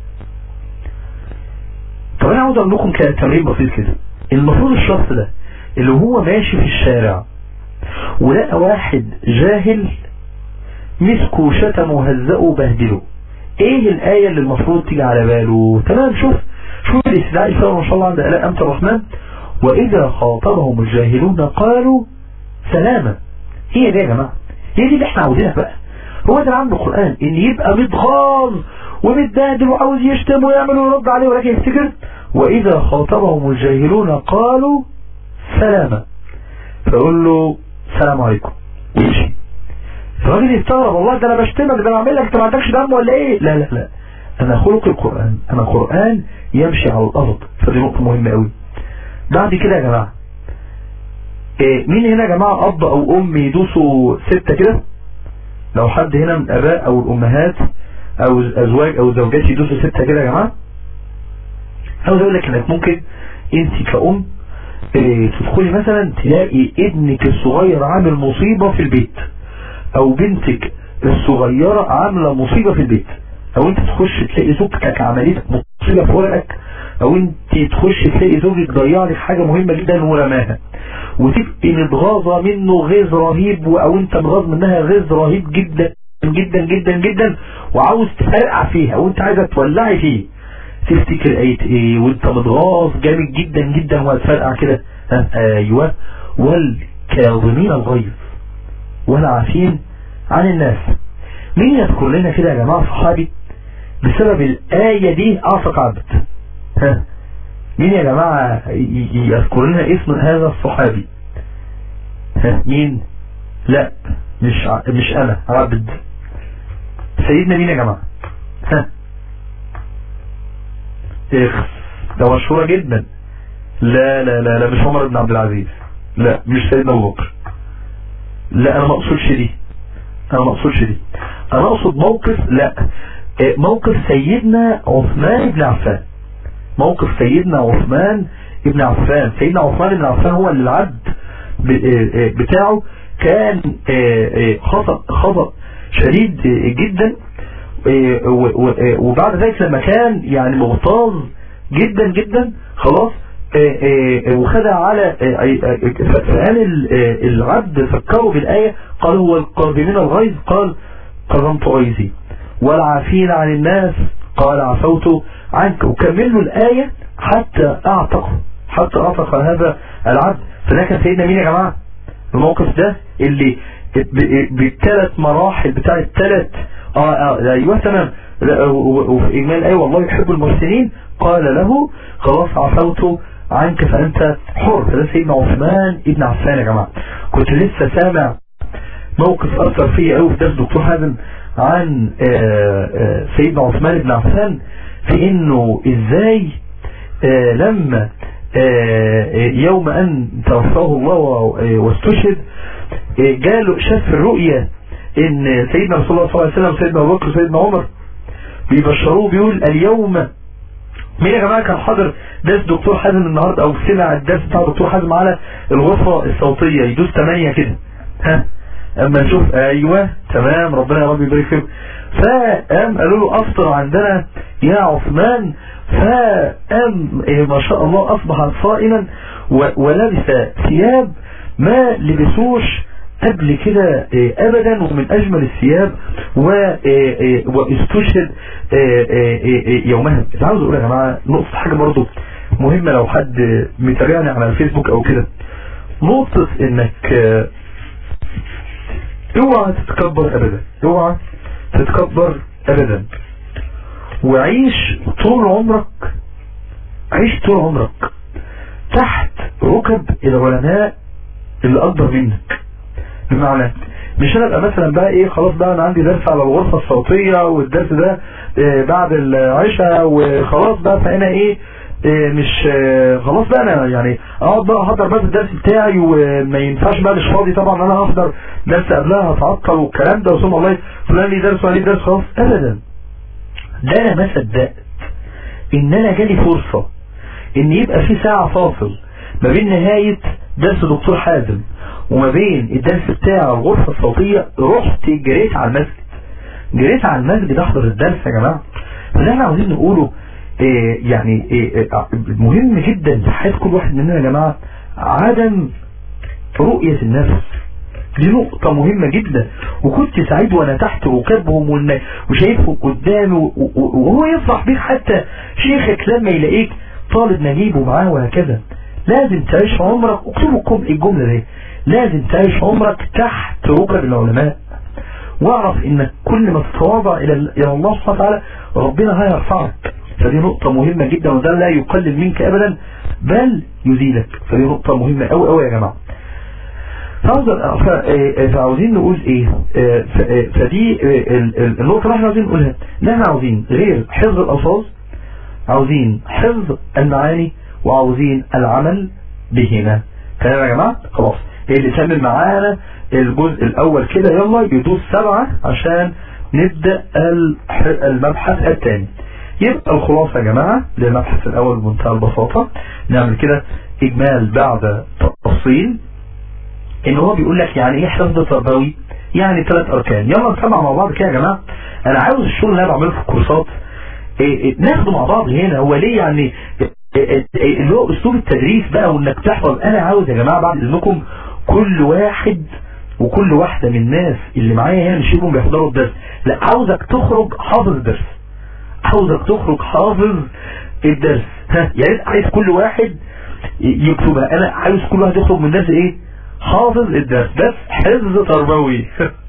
طب انا عاوز اقول لكم كده تمرين بسيط كده المفروض الشخص ده اللي هو ماشي في الشارع ولقى واحد جاهل مسكوا شتموا هزقوا بهدلوا ايه الآية اللي المفروض تيجي على باله تمام شوف شوف الاستدعاء الفور ما شاء الله عند آلاء أمت الرحمن وإذا خاطبهم الجاهلون قالوا سلاما هي دي يا جماعة هي دي اللي احنا عاوزينها بقى هو ده عنده القرآن ان يبقى متغاظ ومتبهدل وعاوز يشتم ويعمل ويرد عليه ولكن يفتكر وإذا خاطبهم الجاهلون قالوا سلاما فيقول له السلام عليكم ويمشي الراجل يستغرب والله ده انا بشتمك ده انا بعمل لك انت ما عندكش دم ولا ايه لا لا لا انا خلق القرآن انا قرآن يمشي على الارض فدي نقطة مهمة قوي بعد كده يا جماعة إيه مين هنا يا جماعة اب او ام يدوسوا ستة كده لو حد هنا من الاباء او الامهات او ازواج او زوجات يدوسوا ستة كده يا جماعة عاوز اقول لك انك ممكن انت كأم إيه تدخلي مثلا تلاقي ابنك الصغير عامل مصيبة في البيت او بنتك الصغيرة عاملة مصيبة في البيت او انت تخش تلاقي زوجتك عملية مصيبة في ورقك او انت تخش تلاقي زوجك ضيع لك حاجة مهمة جدا ورماها وتبقي متغاظة منه غيظ رهيب او انت متغاظ منها غيظ رهيب جدا جدا جدا جدا وعاوز تفرقع فيها وانت عايزة تولعي فيه تفتكر ايه ايه وانت متغاظ جامد جدا جدا وهتفرقع كده ايوه والكاظمين الغيظ والعافين عن الناس مين يذكر لنا كده يا جماعة صحابي بسبب الآية دي أعصق عبد ها مين يا جماعة يذكر لنا اسم هذا الصحابي ها مين لا مش ع- مش انا عبد سيدنا مين يا جماعة ها اخ ده مشهورة جدا لا لا لا لا مش عمر بن عبد العزيز لا مش سيدنا ابو بكر لا انا ما اقصدش دي انا ما اقصدش دي انا اقصد موقف لا إيه، موقف سيدنا عثمان بن عفان موقف سيدنا عثمان بن عفان سيدنا عثمان بن عفان هو اللي العبد ب- إيه، إيه، بتاعه كان إيه، إيه، خطأ خطأ شديد إيه، جدا إيه، و- و- إيه، وبعد ذلك لما كان يعني مغتاظ جدا جدا خلاص إيه، إيه، وخدع على إيه، إيه، إيه، فقال ال- إيه، العبد فكروا بالآية قال هو القادمين الغيظ قال قضمت غيظي والعافين عن الناس قال عفوت عنك وكملوا الآية حتى أعتق حتى أعتق هذا العبد فده كان سيدنا مين يا جماعة الموقف ده اللي ب- بالثلاث مراحل بتاع الثلاث اه اه ايوه تمام لا، و- و- وفي اجمال الايه والله يحب المحسنين قال له خلاص عفوت عنك فانت حر فده سيدنا عثمان ابن عفان يا جماعه كنت لسه سامع موقف اثر فيا قوي في درس دكتور حازم عن آه، آه، سيدنا عثمان بن عفان في انه ازاي آه، لما آه، آه، يوم ان توفاه الله و- آه، واستشهد آه، جاله شاف في الرؤيا ان سيدنا رسول الله صلى الله عليه وسلم سيدنا ابو بكر سيدنا عمر بيبشروه بيقول اليوم مين يا جماعه كان حاضر درس دكتور حازم النهارده او سمع الدرس بتاع دكتور حازم على الغرفه الصوتيه يدوس 8 كده ها اما نشوف ايوه تمام ربنا يا رب يبارك فيكم فقام قالوا له افطر عندنا يا عثمان فقام إيه ما شاء الله اصبح صائما و- ولبس ثياب ما لبسوش قبل كده إيه، ابدا ومن اجمل الثياب و- إيه، إيه، واستشهد إيه، إيه، إيه، يومها بس عاوز اقول يا جماعه نقطه حاجه برضو مهمه لو حد متابعني على الفيسبوك او كده نقطه انك آه، اوعى تتكبر ابدا اوعى تتكبر ابدا وعيش طول عمرك عيش طول عمرك تحت ركب العلماء اللي اكبر منك بمعنى مش انا ابقى مثلا بقى ايه خلاص بقى انا عندي درس على الغرفة الصوتية والدرس ده آه، بعد العشاء وخلاص بقى فانا ايه آه، مش آه، خلاص بقى انا يعني اقعد بقى احضر بس الدرس بتاعي وما ينفعش بقى مش فاضي طبعا انا هحضر درس قبلها هتعطل والكلام ده وثم والله فلان لي درس وعليه درس خلاص ابدا ده انا ما صدقت ان انا جالي فرصة ان يبقى في ساعة فاصل ما بين نهاية درس دكتور حازم وما بين الدرس بتاع الغرفة الصوتية رحت جريت على المسجد جريت على المسجد احضر الدرس يا جماعة فاللي احنا عاوزين نقوله إيه يعني إيه إيه مهم جدا في حياة كل واحد مننا يا جماعة عدم رؤية النفس دي نقطة مهمة جدا وكنت سعيد وانا تحت ركابهم وإن- وشايفهم قدامي و- و- وهو يفرح بيك حتى شيخك لما يلاقيك طالب نجيب ومعاه وهكذا لازم تعيش عمرك اكتبوا الكم- الجملة دي لازم تعيش عمرك تحت ركب العلماء واعرف انك كل ما تتواضع الى الى الله سبحانه وتعالى ربنا هيرفعك فدي نقطة مهمة جدا وده لا يقلل منك ابدا بل يزيلك فدي نقطة مهمة قوي قوي يا جماعة فعاوز ف- آه، فعاوزين نقول ايه آه، ف- آه، فدي آه، ال- ال- النقطة اللي احنا عاوزين نقولها ان احنا عاوزين غير حفظ الالفاظ عاوزين حفظ المعاني وعاوزين العمل بهما تمام يا جماعة خلاص اللي كمل معانا الجزء الاول كده يلا يدوس سبعة عشان نبدأ الح- المبحث الثاني يبقى الخلاصة يا جماعة للمبحث الاول بمنتهى البساطة نعمل كده اجمال بعد تفصيل ان هو بيقول لك يعني ايه حفظ تربوي يعني ثلاث اركان يلا نسمع مع بعض كده يا جماعه انا عاوز الشغل اللي انا بعمله في الكورسات إيه إيه ناخده مع بعض هنا هو ليه يعني إيه إيه إيه اللي هو اسلوب التدريس بقى وانك تحفظ انا عاوز يا جماعه بعد اذنكم كل واحد وكل واحده من الناس اللي معايا هنا مش يبقوا بيحضروا الدرس لا عاوزك تخرج حافظ الدرس عاوزك تخرج حافظ الدرس ها يا ريت عايز كل واحد ي- يكتبها انا عايز كل واحد يخرج من الناس ايه حافظ الدرس بس حفظ تربوي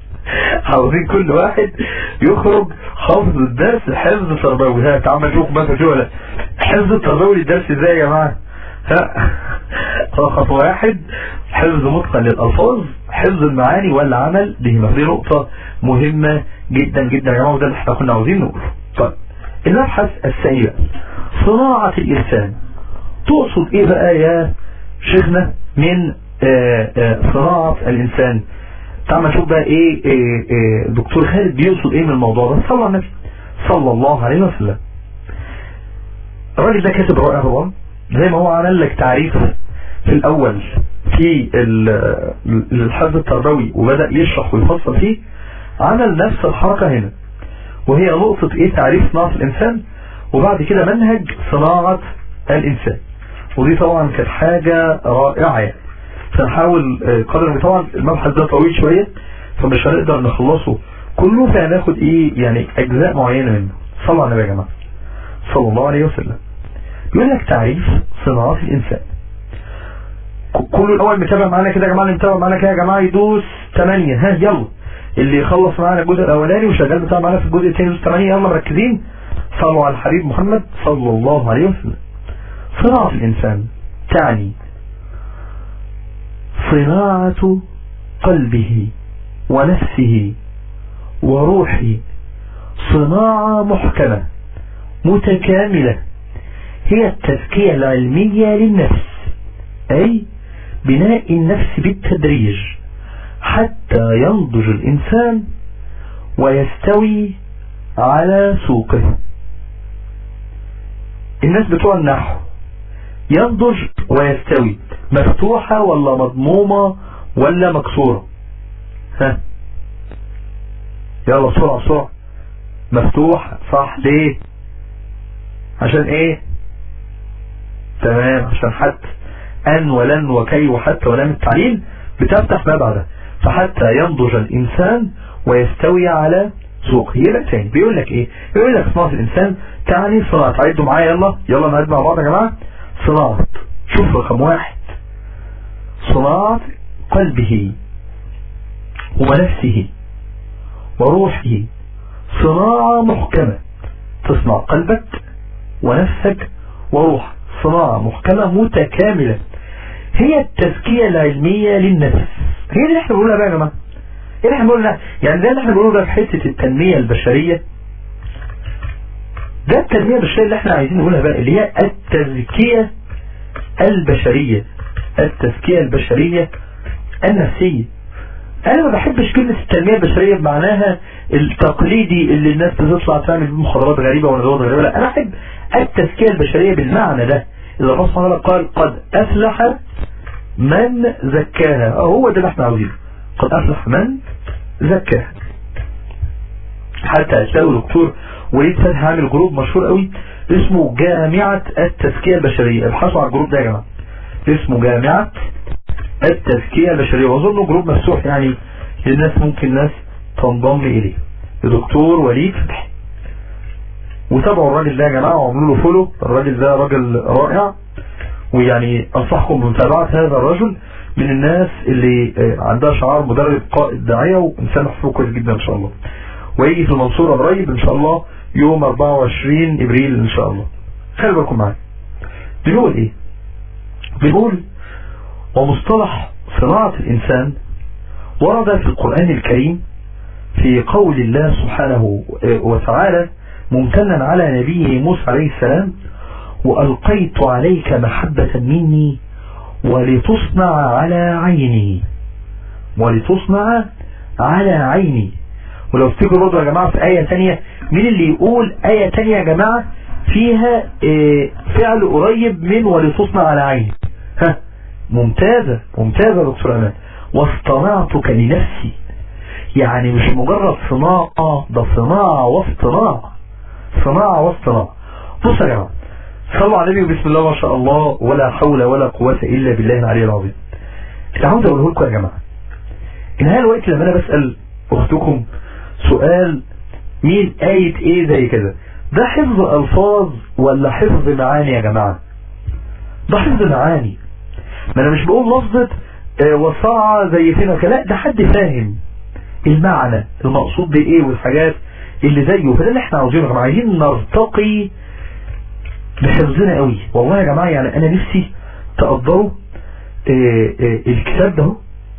عاوزين كل واحد يخرج حافظ الدرس حفظ تربوي ها تعال نشوف مثلا شو ولا حفظ تربوي للدرس ازاي يا جماعه ها رقم واحد حفظ متقن للألفاظ حفظ المعاني ولا عمل بهما دي نقطة مهمة جدا جدا يا جماعة وده اللي احنا كنا عاوزين نقوله طيب المبحث الثاني بقى صناعة الإنسان تقصد ايه بقى يا شيخنا من آآ آآ صناعة الإنسان تعال نشوف بقى ايه, إيه, إيه دكتور خالد بيقصد ايه من الموضوع ده صلى على النبي صلى الله عليه وسلم الراجل ده كاتب رائع طبعا زي ما هو عمل لك تعريف في الاول في الحفظ التربوي وبدأ يشرح ويفصل فيه عمل نفس الحركة هنا وهي نقطة ايه تعريف صناعة الانسان وبعد كده منهج صناعة الانسان ودي طبعا كانت حاجة رائعة يعني فنحاول قدر طبعا المبحث ده طويل شوية فمش هنقدر نخلصه كله فهناخد ايه يعني اجزاء معينة منه صلى على النبي يا جماعة صلى الله عليه وسلم يقول لك تعريف صناعة الانسان كله الاول متابع معانا كده يا جماعه اللي متابع معانا كده يا جماعه يدوس 8 ها يلا اللي يخلص معانا الجزء الاولاني وشغال بتاع معانا في الجزء الثاني يدوس 8 يلا مركزين صلوا على الحبيب محمد صلى الله عليه وسلم صناعة الانسان تعني صناعة قلبه ونفسه وروحه صناعة محكمة متكاملة هي التزكية العلمية للنفس أي بناء النفس بالتدريج حتى ينضج الإنسان ويستوي على سوقه الناس بتوع النحو ينضج ويستوي مفتوحة ولا مضمومة ولا مكسورة ها يلا بسرعة بسرعة مفتوح صح ليه عشان ايه تمام عشان حتى ان ولن وكي وحتى ولام التعليل بتفتح ما بعدها فحتى ينضج الانسان ويستوي على سوقه يبقى تاني بيقول لك ايه بيقول لك صناعة الانسان تعني صناعة عدوا معايا يلا يلا نعد مع بعض يا جماعة صناعة شوف رقم واحد صناعة قلبه ونفسه وروحه صناعة محكمة تصنع قلبك ونفسك وروحك صناعة محكمة متكاملة هي التزكية العلمية للنفس هي اللي احنا بنقولها بقى يا جماعة ايه اللي احنا بنقولها يعني ده اللي احنا بنقوله ده في حتة التنمية البشرية ده التنمية البشرية اللي احنا عايزين نقولها بقى اللي هي التزكية البشرية التزكية البشرية النفسية انا ما بحبش كلمة التنمية البشرية بمعناها التقليدي اللي الناس بتطلع تعمل مخاطرات غريبة ونظرات غريبة لا انا احب التزكية البشرية بالمعنى ده اللي الله سبحانه وتعالى قال قد افلح من زكاها اه هو ده اللي احنا عاوزينه قد افلح من زكاها حتى هتلاقوا دكتور وليد فتحي عامل جروب مشهور قوي اسمه جامعة التزكية البشرية ابحثوا على الجروب ده يا جماعة اسمه جامعة التزكية البشرية واظنه جروب مفتوح يعني للناس ممكن ناس تنضم اليه الدكتور وليد فتحي وتابعوا الراجل ده يا جماعة وعملوا له فولو الراجل ده راجل رائع ويعني انصحكم بمتابعة هذا الرجل من الناس اللي عندها شعار مدرب قائد داعية وانسان محفوظ كويس جدا ان شاء الله ويجي في المنصورة قريب ان شاء الله يوم 24 ابريل ان شاء الله خلي بالكم معايا بنقول ايه بنقول ومصطلح صناعة الانسان ورد في القرآن الكريم في قول الله سبحانه وتعالى ممتنا على نبيه موسى عليه السلام وألقيت عليك محبة مني ولتصنع على عيني ولتصنع على عيني ولو افتكروا برضه يا جماعة في آية تانية مين اللي يقول آية تانية يا جماعة فيها اه فعل قريب من ولتصنع على عيني ها ممتازة ممتازة دكتور أمان واصطنعتك لنفسي يعني مش مجرد صناعة ده صناعة واصطناع صناعة واصطناع بص يا جماعة صلوا على النبي بسم الله ما شاء الله ولا حول ولا قوة إلا بالله العلي العظيم عاوز أقوله لكم يا جماعة إن هذا الوقت لما أنا بسأل أختكم سؤال مين آية إيه زي كده ده حفظ ألفاظ ولا حفظ معاني يا جماعة ده حفظ معاني ما أنا مش بقول لفظة آه وصاعة زي فينا لا ده حد فاهم المعنى المقصود بإيه والحاجات اللي زيه فده اللي احنا عاوزينه يا جماعة عايزين نرتقي بحفظنا قوي والله يا جماعة يعني انا نفسي تقدروا اه اه الكتاب ده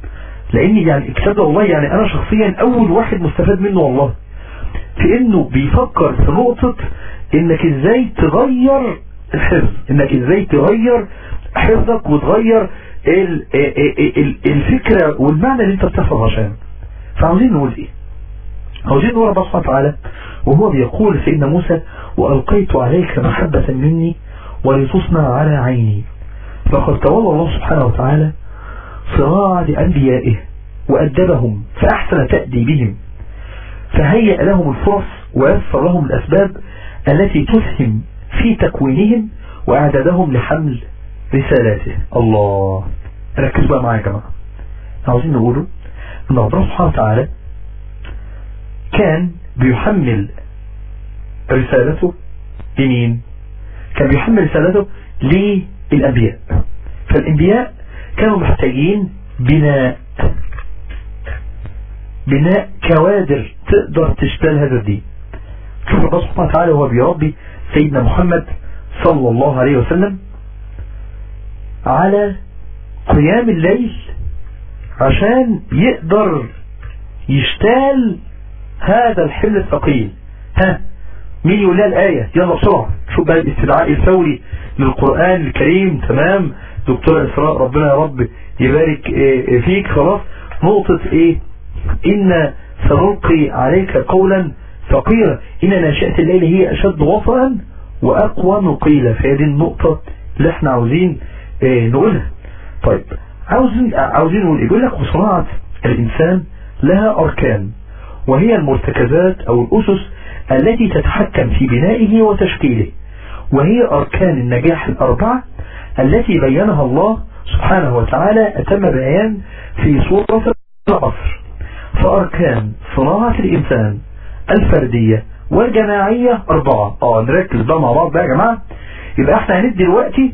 لان يعني الكتاب ده والله يعني انا شخصيا اول واحد مستفاد منه والله في انه بيفكر في نقطة انك ازاي تغير الحفظ انك ازاي تغير حفظك وتغير ال ال ال الفكرة والمعنى اللي انت بتحفظ عشان فعاوزين نقول ايه عاوزين نقول الله سبحانه وتعالى وهو بيقول سيدنا موسى وألقيت عليك محبة مني ولتصنع على عيني لقد تولى الله سبحانه وتعالى صراع لأنبيائه وأدبهم فأحسن تأديبهم فهيأ لهم الفرص ويسر لهم الأسباب التي تسهم في تكوينهم وإعدادهم لحمل رسالاته الله ركز بقى معايا يا جماعة عاوزين نقوله ان الله سبحانه وتعالى كان بيحمل رسالته لمين كان بيحمل رسالته للأنبياء فالأنبياء كانوا محتاجين بناء بناء كوادر تقدر تشتغل هذا الدين شوف الله سبحانه وتعالى وهو بيربي سيدنا محمد صلى الله عليه وسلم على قيام الليل عشان يقدر يشتال هذا الحمل الثقيل ها مين يقول لها الآية يلا بسرعة شوف بقى الاستدعاء الفوري للقرآن الكريم تمام دكتور إسراء ربنا يا رب يبارك إيه فيك خلاص نقطة ايه إن سنلقي عليك قولا ثقيلا إن ناشئة الليل هي أشد وطئا وأقوى نقيلة فهي دي النقطة اللي احنا عاوزين إيه نقولها طيب عاوزين عاوزين نقول يقول لك وصناعة الإنسان لها أركان وهي المرتكزات أو الأسس التي تتحكم في بنائه وتشكيله وهي أركان النجاح الأربعة التي بينها الله سبحانه وتعالى أتم بيان في سورة العصر فأركان صناعة الإنسان الفردية والجماعية أربعة اه نركز بقى مع بعض بقى يا جماعة يبقى احنا هندي دلوقتي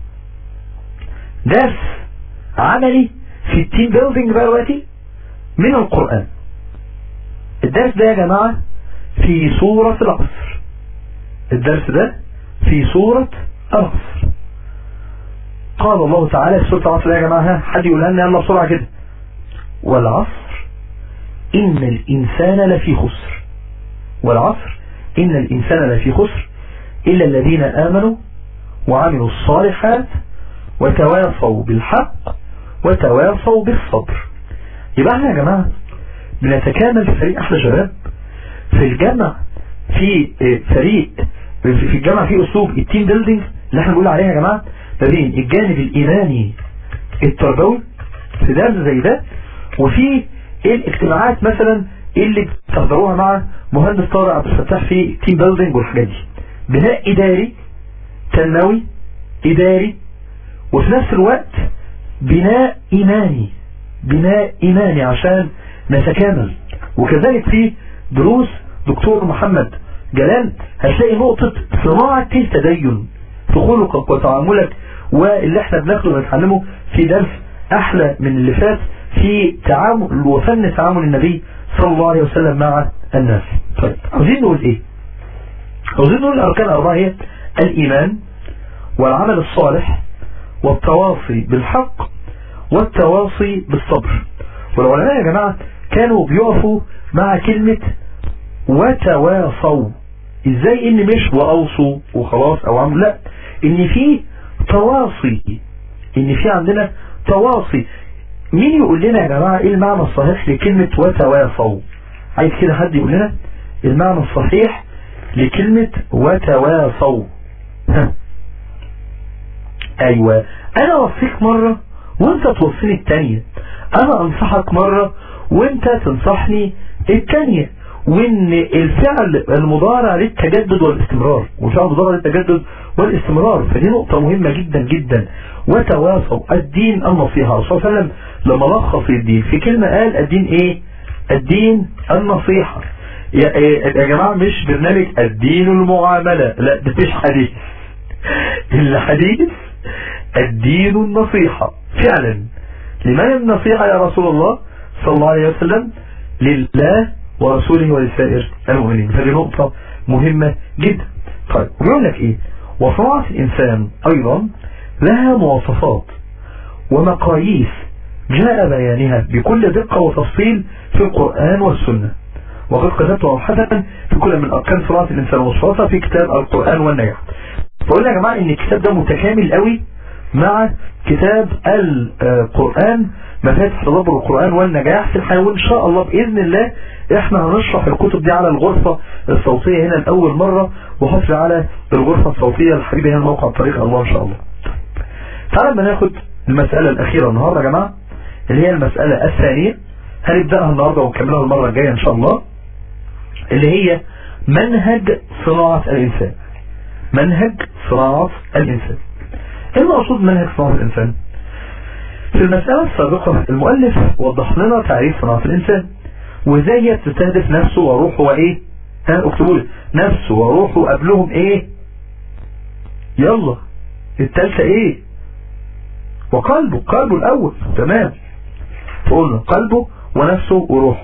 درس عملي في التيم بيلدينج بقى دلوقتي من القرآن الدرس ده يا جماعة في سورة العصر الدرس ده في سورة العصر قال الله تعالى في سورة العصر يا جماعة ها حد يقولها لنا يلا بسرعة كده والعصر إن الإنسان لفي خسر والعصر إن الإنسان لفي خسر إلا الذين آمنوا وعملوا الصالحات وتواصوا بالحق وتواصوا بالصبر يبقى احنا يا جماعة بنتكامل في فريق احلى شباب في الجامعة في فريق في الجامعة في اسلوب التيم بيلدينج اللي احنا بنقول عليها يا جماعة ما بين الجانب الايماني التربوي في درس زي ده وفي الاجتماعات مثلا اللي بتحضروها مع مهندس طارق عبد الفتاح في تيم بيلدينج والحاجات دي بناء اداري تنموي اداري وفي نفس الوقت بناء ايماني بناء ايماني عشان نتكامل وكذلك في دروس دكتور محمد جلال هتلاقي نقطة صناعة التدين في خلقك وتعاملك واللي احنا بناخده ونتعلمه في درس احلى من اللي فات في تعامل وفن تعامل النبي صلى الله عليه وسلم مع الناس طيب عاوزين نقول ايه عاوزين نقول الاركان الاربعة هي الايمان والعمل الصالح والتواصي بالحق والتواصي بالصبر والعلماء يا جماعة كانوا بيقفوا مع كلمة وتواصوا ازاي ان مش واوصوا وخلاص او عملوا لا ان في تواصي ان في عندنا تواصي مين يقول لنا يا جماعة ايه المعنى الصحيح لكلمة وتواصوا عايز كده حد يقول لنا المعنى الصحيح لكلمة وتواصوا ها. ايوه انا وصيك مرة وانت توصيني التانية انا انصحك مرة وانت تنصحني التانية وان الفعل المضارع للتجدد والاستمرار وفعل المضارع للتجدد والاستمرار فدي نقطة مهمة جدا جدا وتواصوا الدين النصيحة الرسول صلى الله عليه وسلم لما لخص الدين في كلمة قال الدين ايه الدين النصيحة يا, يا جماعة مش برنامج الدين المعاملة لا ده مش حديث الحديث الدين النصيحة فعلا لمن النصيحة يا رسول الله صلى الله عليه وسلم لله ورسوله ولسائر المؤمنين فدي نقطة مهمة جدا طيب ويقول لك ايه وصناعة الانسان ايضا لها مواصفات ومقاييس جاء بيانها بكل دقة وتفصيل في القرآن والسنة وقد كتبت مبحثا في كل من أركان صناعة الإنسان والصفاتة في كتاب القرآن والنجاح فقول يا جماعة إن الكتاب ده متكامل قوي مع كتاب القرآن مفاتح تدبر القرآن والنجاح في الحياة وإن شاء الله بإذن الله إحنا هنشرح الكتب دي على الغرفة الصوتية هنا لأول مرة وحصل على الغرفة الصوتية الحبيبة هنا الموقع طريق الله إن شاء الله تعالى ما ناخد المسألة الأخيرة النهاردة يا جماعة اللي هي المسألة الثانية هنبدأها النهاردة ونكملها المرة الجاية إن شاء الله اللي هي منهج صناعة الإنسان منهج صناعة الإنسان ايه المقصود منهج صناعة الإنسان في المسألة السابقة المؤلف وضح لنا تعريف صناعة الإنسان وازاي هي تستهدف نفسه وروحه وإيه ها اكتبوا لي نفسه وروحه قبلهم إيه يلا التالتة إيه وقلبه قلبه الأول تمام فقلنا قلبه ونفسه وروحه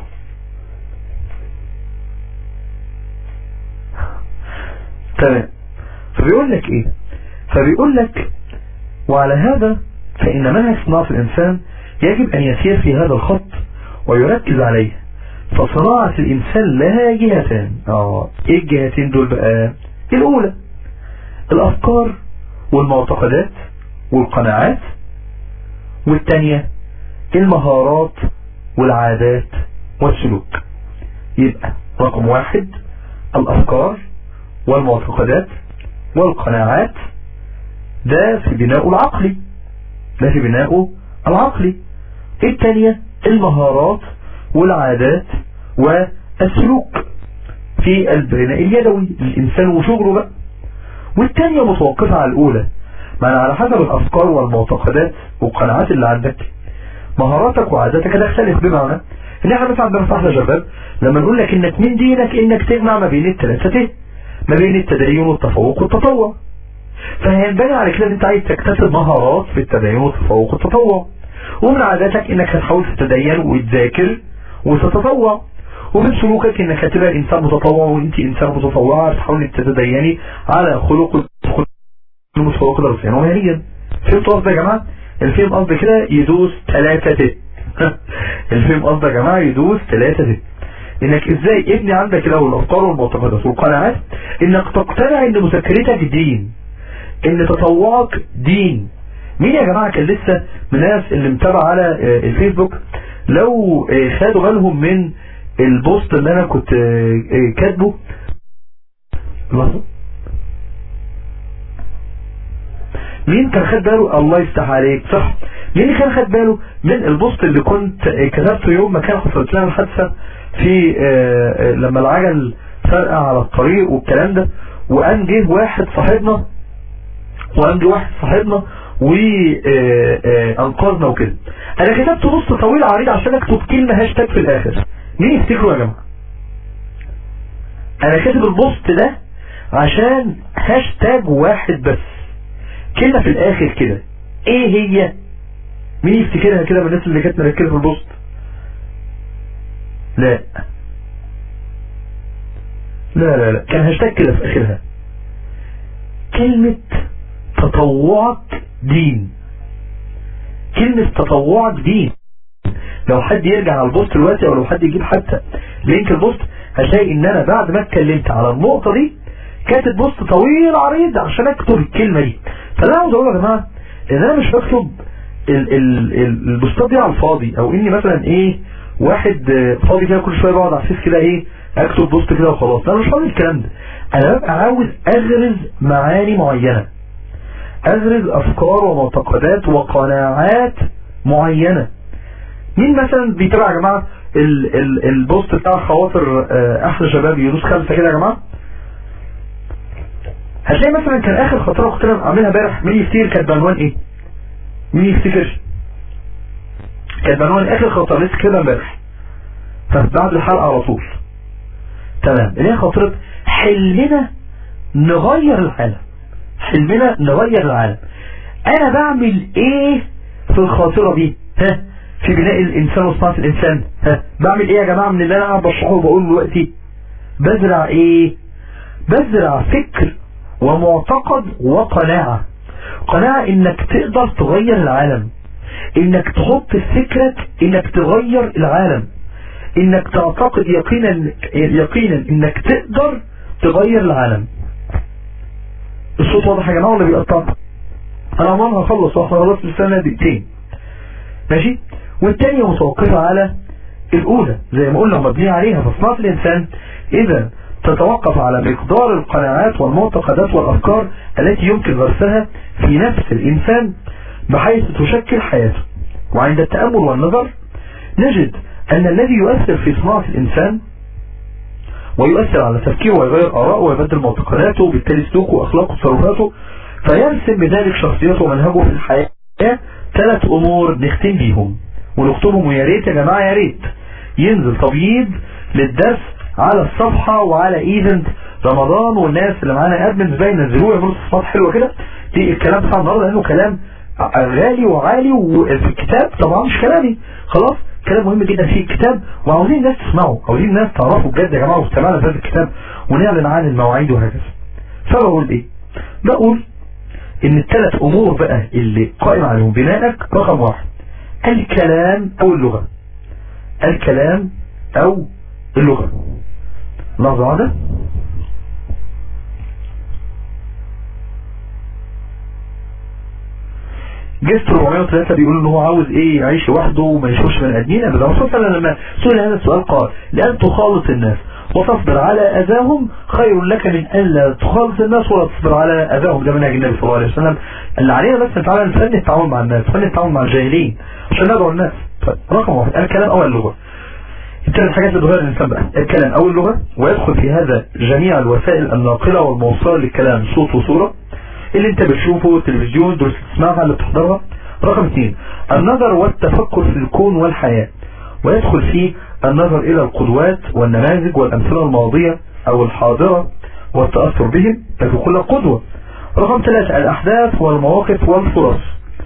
تمام فبيقول لك ايه فبيقول لك وعلى هذا فإن منهج صناعة الإنسان يجب أن يسير في هذا الخط ويركز عليه فصناعة الإنسان لها جهتان اه ايه الجهتين دول بقى الأولى الأفكار والمعتقدات والقناعات والتانية المهارات والعادات والسلوك يبقى رقم واحد الأفكار والمعتقدات والقناعات ده في بناء العقلي ده في بناء العقلي الثانية المهارات والعادات والسلوك في البناء اليدوي للإنسان وشغله بقى والثانية متوقفة على الأولى معنى على حسب الأفكار والمعتقدات والقناعات اللي عندك مهاراتك وعاداتك هتختلف بمعنى ان احنا مثلا عندنا صاحب شباب لما نقول لك انك من دينك انك تجمع ما بين الثلاثة ما بين التدين والتفوق والتطوع فهينبني على كده ان انت عايز تكتسب مهارات في التدين والتفوق والتطوع ومن عاداتك انك هتحاول تتدين وتذاكر وتتطوع ومن سلوكك انك هتبقى انسان متطوع وانت انسان متطوع تحاول تتديني على خلق المتفوق درسيا ومهنيا فهمتوا قصدي يا جماعه الفيلم قصدي كده يدوس ثلاثة ت الفيلم قصدي يا جماعه يدوس ثلاثة ت انك ازاي ابني عندك كده الافكار والمعتقدات والقناعات انك تقتنع ان مذاكرتك دين ان تطوعك دين مين يا جماعة كان لسه من الناس اللي متابعة على الفيسبوك لو خدوا بالهم من البوست اللي انا كنت كاتبه لحظة مين كان خد باله الله يفتح عليك صح مين كان خد باله من البوست اللي كنت كتبته يوم ما كان حصلت لنا الحادثة في لما العجل فرقع على الطريق والكلام ده وقام جه واحد صاحبنا وقام جه واحد صاحبنا وانقذنا وكده انا كتبت نص طويل عريض عشان اكتب كلمة هاشتاج في الاخر مين يفتكروا يا جماعة انا كاتب البوست ده عشان هاشتاج واحد بس كلمة في الاخر كده ايه هي مين يفتكرها كده من الناس اللي كانت مركزة في البوست لا لا لا لا كان هاشتاج كده في اخرها كلمة تطوعك دين كلمة تطوعك دين لو حد يرجع على البوست دلوقتي او لو حد يجيب حتى لينك البوست هتلاقي ان انا بعد ما اتكلمت على النقطة دي كاتب بوست طويل عريض عشان اكتب الكلمة دي فانا عاوز اقول يا جماعة ان انا مش بكتب ال ال ال البوستات دي على الفاضي او اني مثلا ايه واحد فاضي كده كل شوية بقعد على الفيس كده ايه اكتب بوست كده وخلاص انا مش فاضي الكلام ده انا ببقى عاوز اغرز معاني معينة اغرز افكار ومعتقدات وقناعات معينة مين مثلا بيتابع يا جماعة ال ال البوست بتاع خواطر احلى شباب يدوس خمسة كده يا جماعة هتلاقي مثلا كان اخر خطيرة كنت انا عاملها امبارح مين يفتكر كانت بعنوان ايه مين يفتكر كانت بعنوان اخر خطيرة لسه كده امبارح بعد الحلقة على طول تمام اللي هي خاطرة حلمنا نغير العالم حلمنا نغير العالم انا بعمل ايه في الخاطرة دي ها في بناء الانسان وصناعة الانسان ها بعمل ايه يا جماعة من اللي انا قاعد بشرحه وبقوله دلوقتي بزرع ايه بزرع فكر ومعتقد وقناعة قناعة انك تقدر تغير العالم انك تحط في فكرك انك تغير العالم انك تعتقد يقينا يقينا انك تقدر تغير العالم الصوت واضح يا جماعه ولا بيقطع انا عمال هخلص واحنا خلاص السنه دقيقتين ماشي والتانية متوقفة على الأولى زي ما قلنا مبنية عليها فصناعة الإنسان إذا تتوقف على مقدار القناعات والمعتقدات والأفكار التي يمكن غرسها في نفس الإنسان بحيث تشكل حياته وعند التأمل والنظر نجد أن الذي يؤثر في صناعة الإنسان ويؤثر على تفكيره ويغير آراءه ويبدل معتقداته وبالتالي سلوكه وأخلاقه وتصرفاته فيرسم بذلك شخصيته ومنهجه في الحياة ثلاث أمور نختم بيهم ونختمهم ويا ريت يا جماعة يا ريت ينزل تبييض للدرس على الصفحة وعلى ايفنت رمضان والناس اللي معانا ادمنز بقى ينزلوه يعملوا صفحات حلوة كده دي الكلام بتاع النهارده لانه كلام غالي وعالي وفي الكتاب طبعا مش كلامي خلاص كلام مهم جدا في الكتاب وعاوزين الناس تسمعه عاوزين الناس تعرفوا بجد يا جماعه واستمعنا في هذا الكتاب ونعلن عن المواعيد وهكذا فبقول ايه بقول ان الثلاث امور بقى اللي قائم عليهم بنائك رقم واحد الكلام او اللغة الكلام او اللغة لحظة واحدة جست 403 بيقول ان هو عاوز ايه يعيش لوحده وما يشوفش من ادمين ابدا الرسول صلى الله عليه وسلم لما سئل هذا السؤال قال لان تخالط الناس وتصبر على اذاهم خير لك من الا تخالط الناس ولا تصبر على اذاهم ده منهج النبي صلى الله عليه وسلم اللي علينا بس نتعلم فن التعامل مع الناس فن التعامل مع الجاهلين عشان ندعو الناس طيب رقم واحد الكلام او اللغه الثلاث حاجات اللي بتغير الانسان بقى الكلام او اللغه ويدخل في هذا جميع الوسائل الناقله والموصله للكلام صوت وصوره اللي انت بتشوفه التلفزيون دروس تسمعها اللي بتحضرها رقم اثنين النظر والتفكر في الكون والحياة ويدخل فيه النظر الى القدوات والنماذج والامثلة الماضية او الحاضرة والتأثر بهم تكون كلها قدوة رقم ثلاثة الاحداث والمواقف والفرص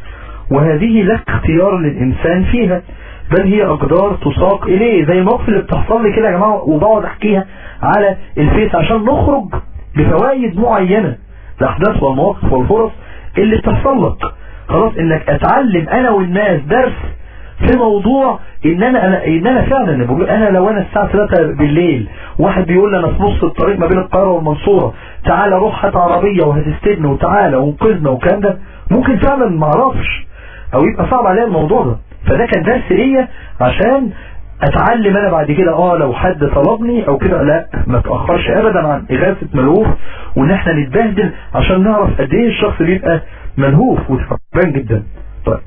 وهذه لا اختيار للانسان فيها بل هي اقدار تساق اليه زي المواقف اللي بتحصل لي كده يا جماعة وبقعد احكيها على الفيس عشان نخرج بفوائد معينة الاحداث والمواقف والفرص اللي بتحصل لك خلاص انك اتعلم انا والناس درس في موضوع ان انا انا ان انا فعلا بقول انا لو انا الساعه 3 بالليل واحد بيقول لي انا في نص الطريق ما بين القاهره والمنصوره تعالى روح هات عربيه وهتستنى وتعالى وانقذنا والكلام ده ممكن فعلا ما اعرفش او يبقى صعب عليا الموضوع ده فده كان درس ليا عشان اتعلم انا بعد كده اه لو حد طلبني او كده لا ما تاخرش ابدا عن اغاثه ملهوف وان احنا نتبهدل عشان نعرف قد ايه الشخص بيبقى ملهوف وتعبان جدا طيب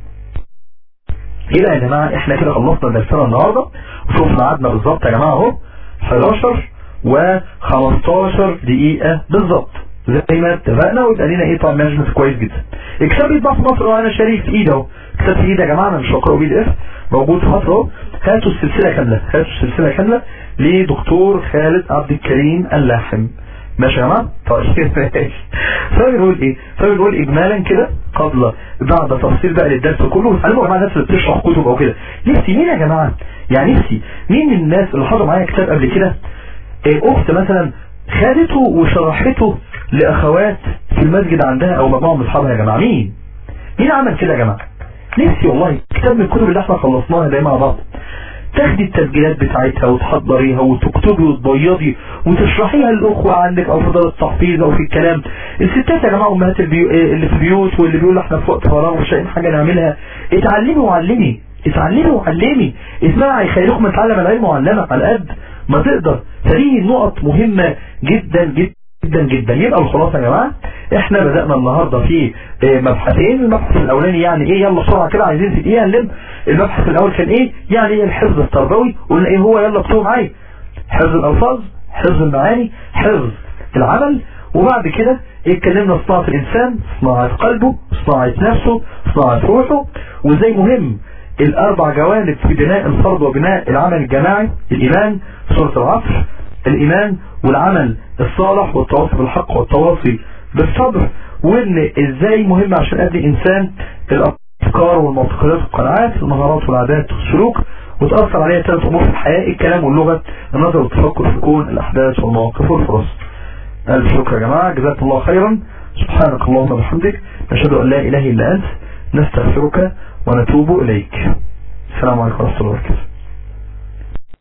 كده يا جماعه احنا كده خلصنا درسنا النهارده وشوف ميعادنا بالظبط يا جماعه اهو 11 و 15 دقيقه بالظبط زي ما اتفقنا ويبقى لنا ايه طبعا مانجمنت كويس جدا الكتاب بيتباع في مصر وانا شاريه في ايدي اهو كتاب في ايدي يا جماعه انا مش هقراه بي دي اف موجود في مصر اهو هاتوا السلسله كامله هاتوا السلسله كامله لدكتور خالد عبد الكريم اللاحم ماشي يا جماعه طيب ماشي فبنقول ايه فبنقول اجمالا كده قبل بعد تفصيل بقى للدرس كله وتعلموا يا جماعه الناس اللي بتشرح كتب او كده نفسي مين يا جماعه يعني نفسي مين من الناس اللي حضروا معايا كتاب قبل كده إيه اخت مثلا خدته وشرحته لاخوات في المسجد عندها او مجموعه من اصحابها يا جماعه مين مين عمل كده يا جماعه نفسي والله كتاب من الكتب اللي احنا خلصناها ده مع بعض تاخدي التسجيلات بتاعتها وتحضريها وتكتبي وتبيضي وتشرحيها للاخوه عندك او في دار التحفيظ او في الكلام الستات يا جماعه امهات البيو... اللي في البيوت واللي بيقولوا احنا في وقت فراغ مش لاقيين حاجه نعملها اتعلمي وعلمي اتعلمي وعلمي اسمعي خيركم من تعلم العلم وعلمك على قد ما تقدر فدي نقط مهمه جدا جدا جدا جدا يبقى الخلاصه يا جماعه احنا بدأنا النهارده في مبحثين المبحث الاولاني يعني ايه يلا بسرعه كده عايزين في دقيقه نلم المبحث الاول كان ايه يعني ايه الحفظ التربوي قلنا ايه هو يلا اكتبوا معايا حفظ الالفاظ حفظ المعاني حفظ العمل وبعد كده اتكلمنا في صناعه الانسان صناعه قلبه صناعه نفسه صناعه روحه وازاي مهم الاربع جوانب في بناء الفرد وبناء العمل الجماعي الايمان سوره العصر الايمان والعمل الصالح والتواصي بالحق والتواصي بالصبر وان ازاي مهم عشان ادي انسان الافكار والمعتقدات والقناعات المهارات والعادات والسلوك وتأثر عليها ثلاث امور في الحياة الكلام واللغة النظر والتفكر في الكون الاحداث والمواقف والفرص الف شكر يا جماعة جزاكم الله خيرا سبحانك اللهم وبحمدك نشهد ان لا اله الا انت نستغفرك ونتوب إليك السلام عليكم ورحمة الله وبركاته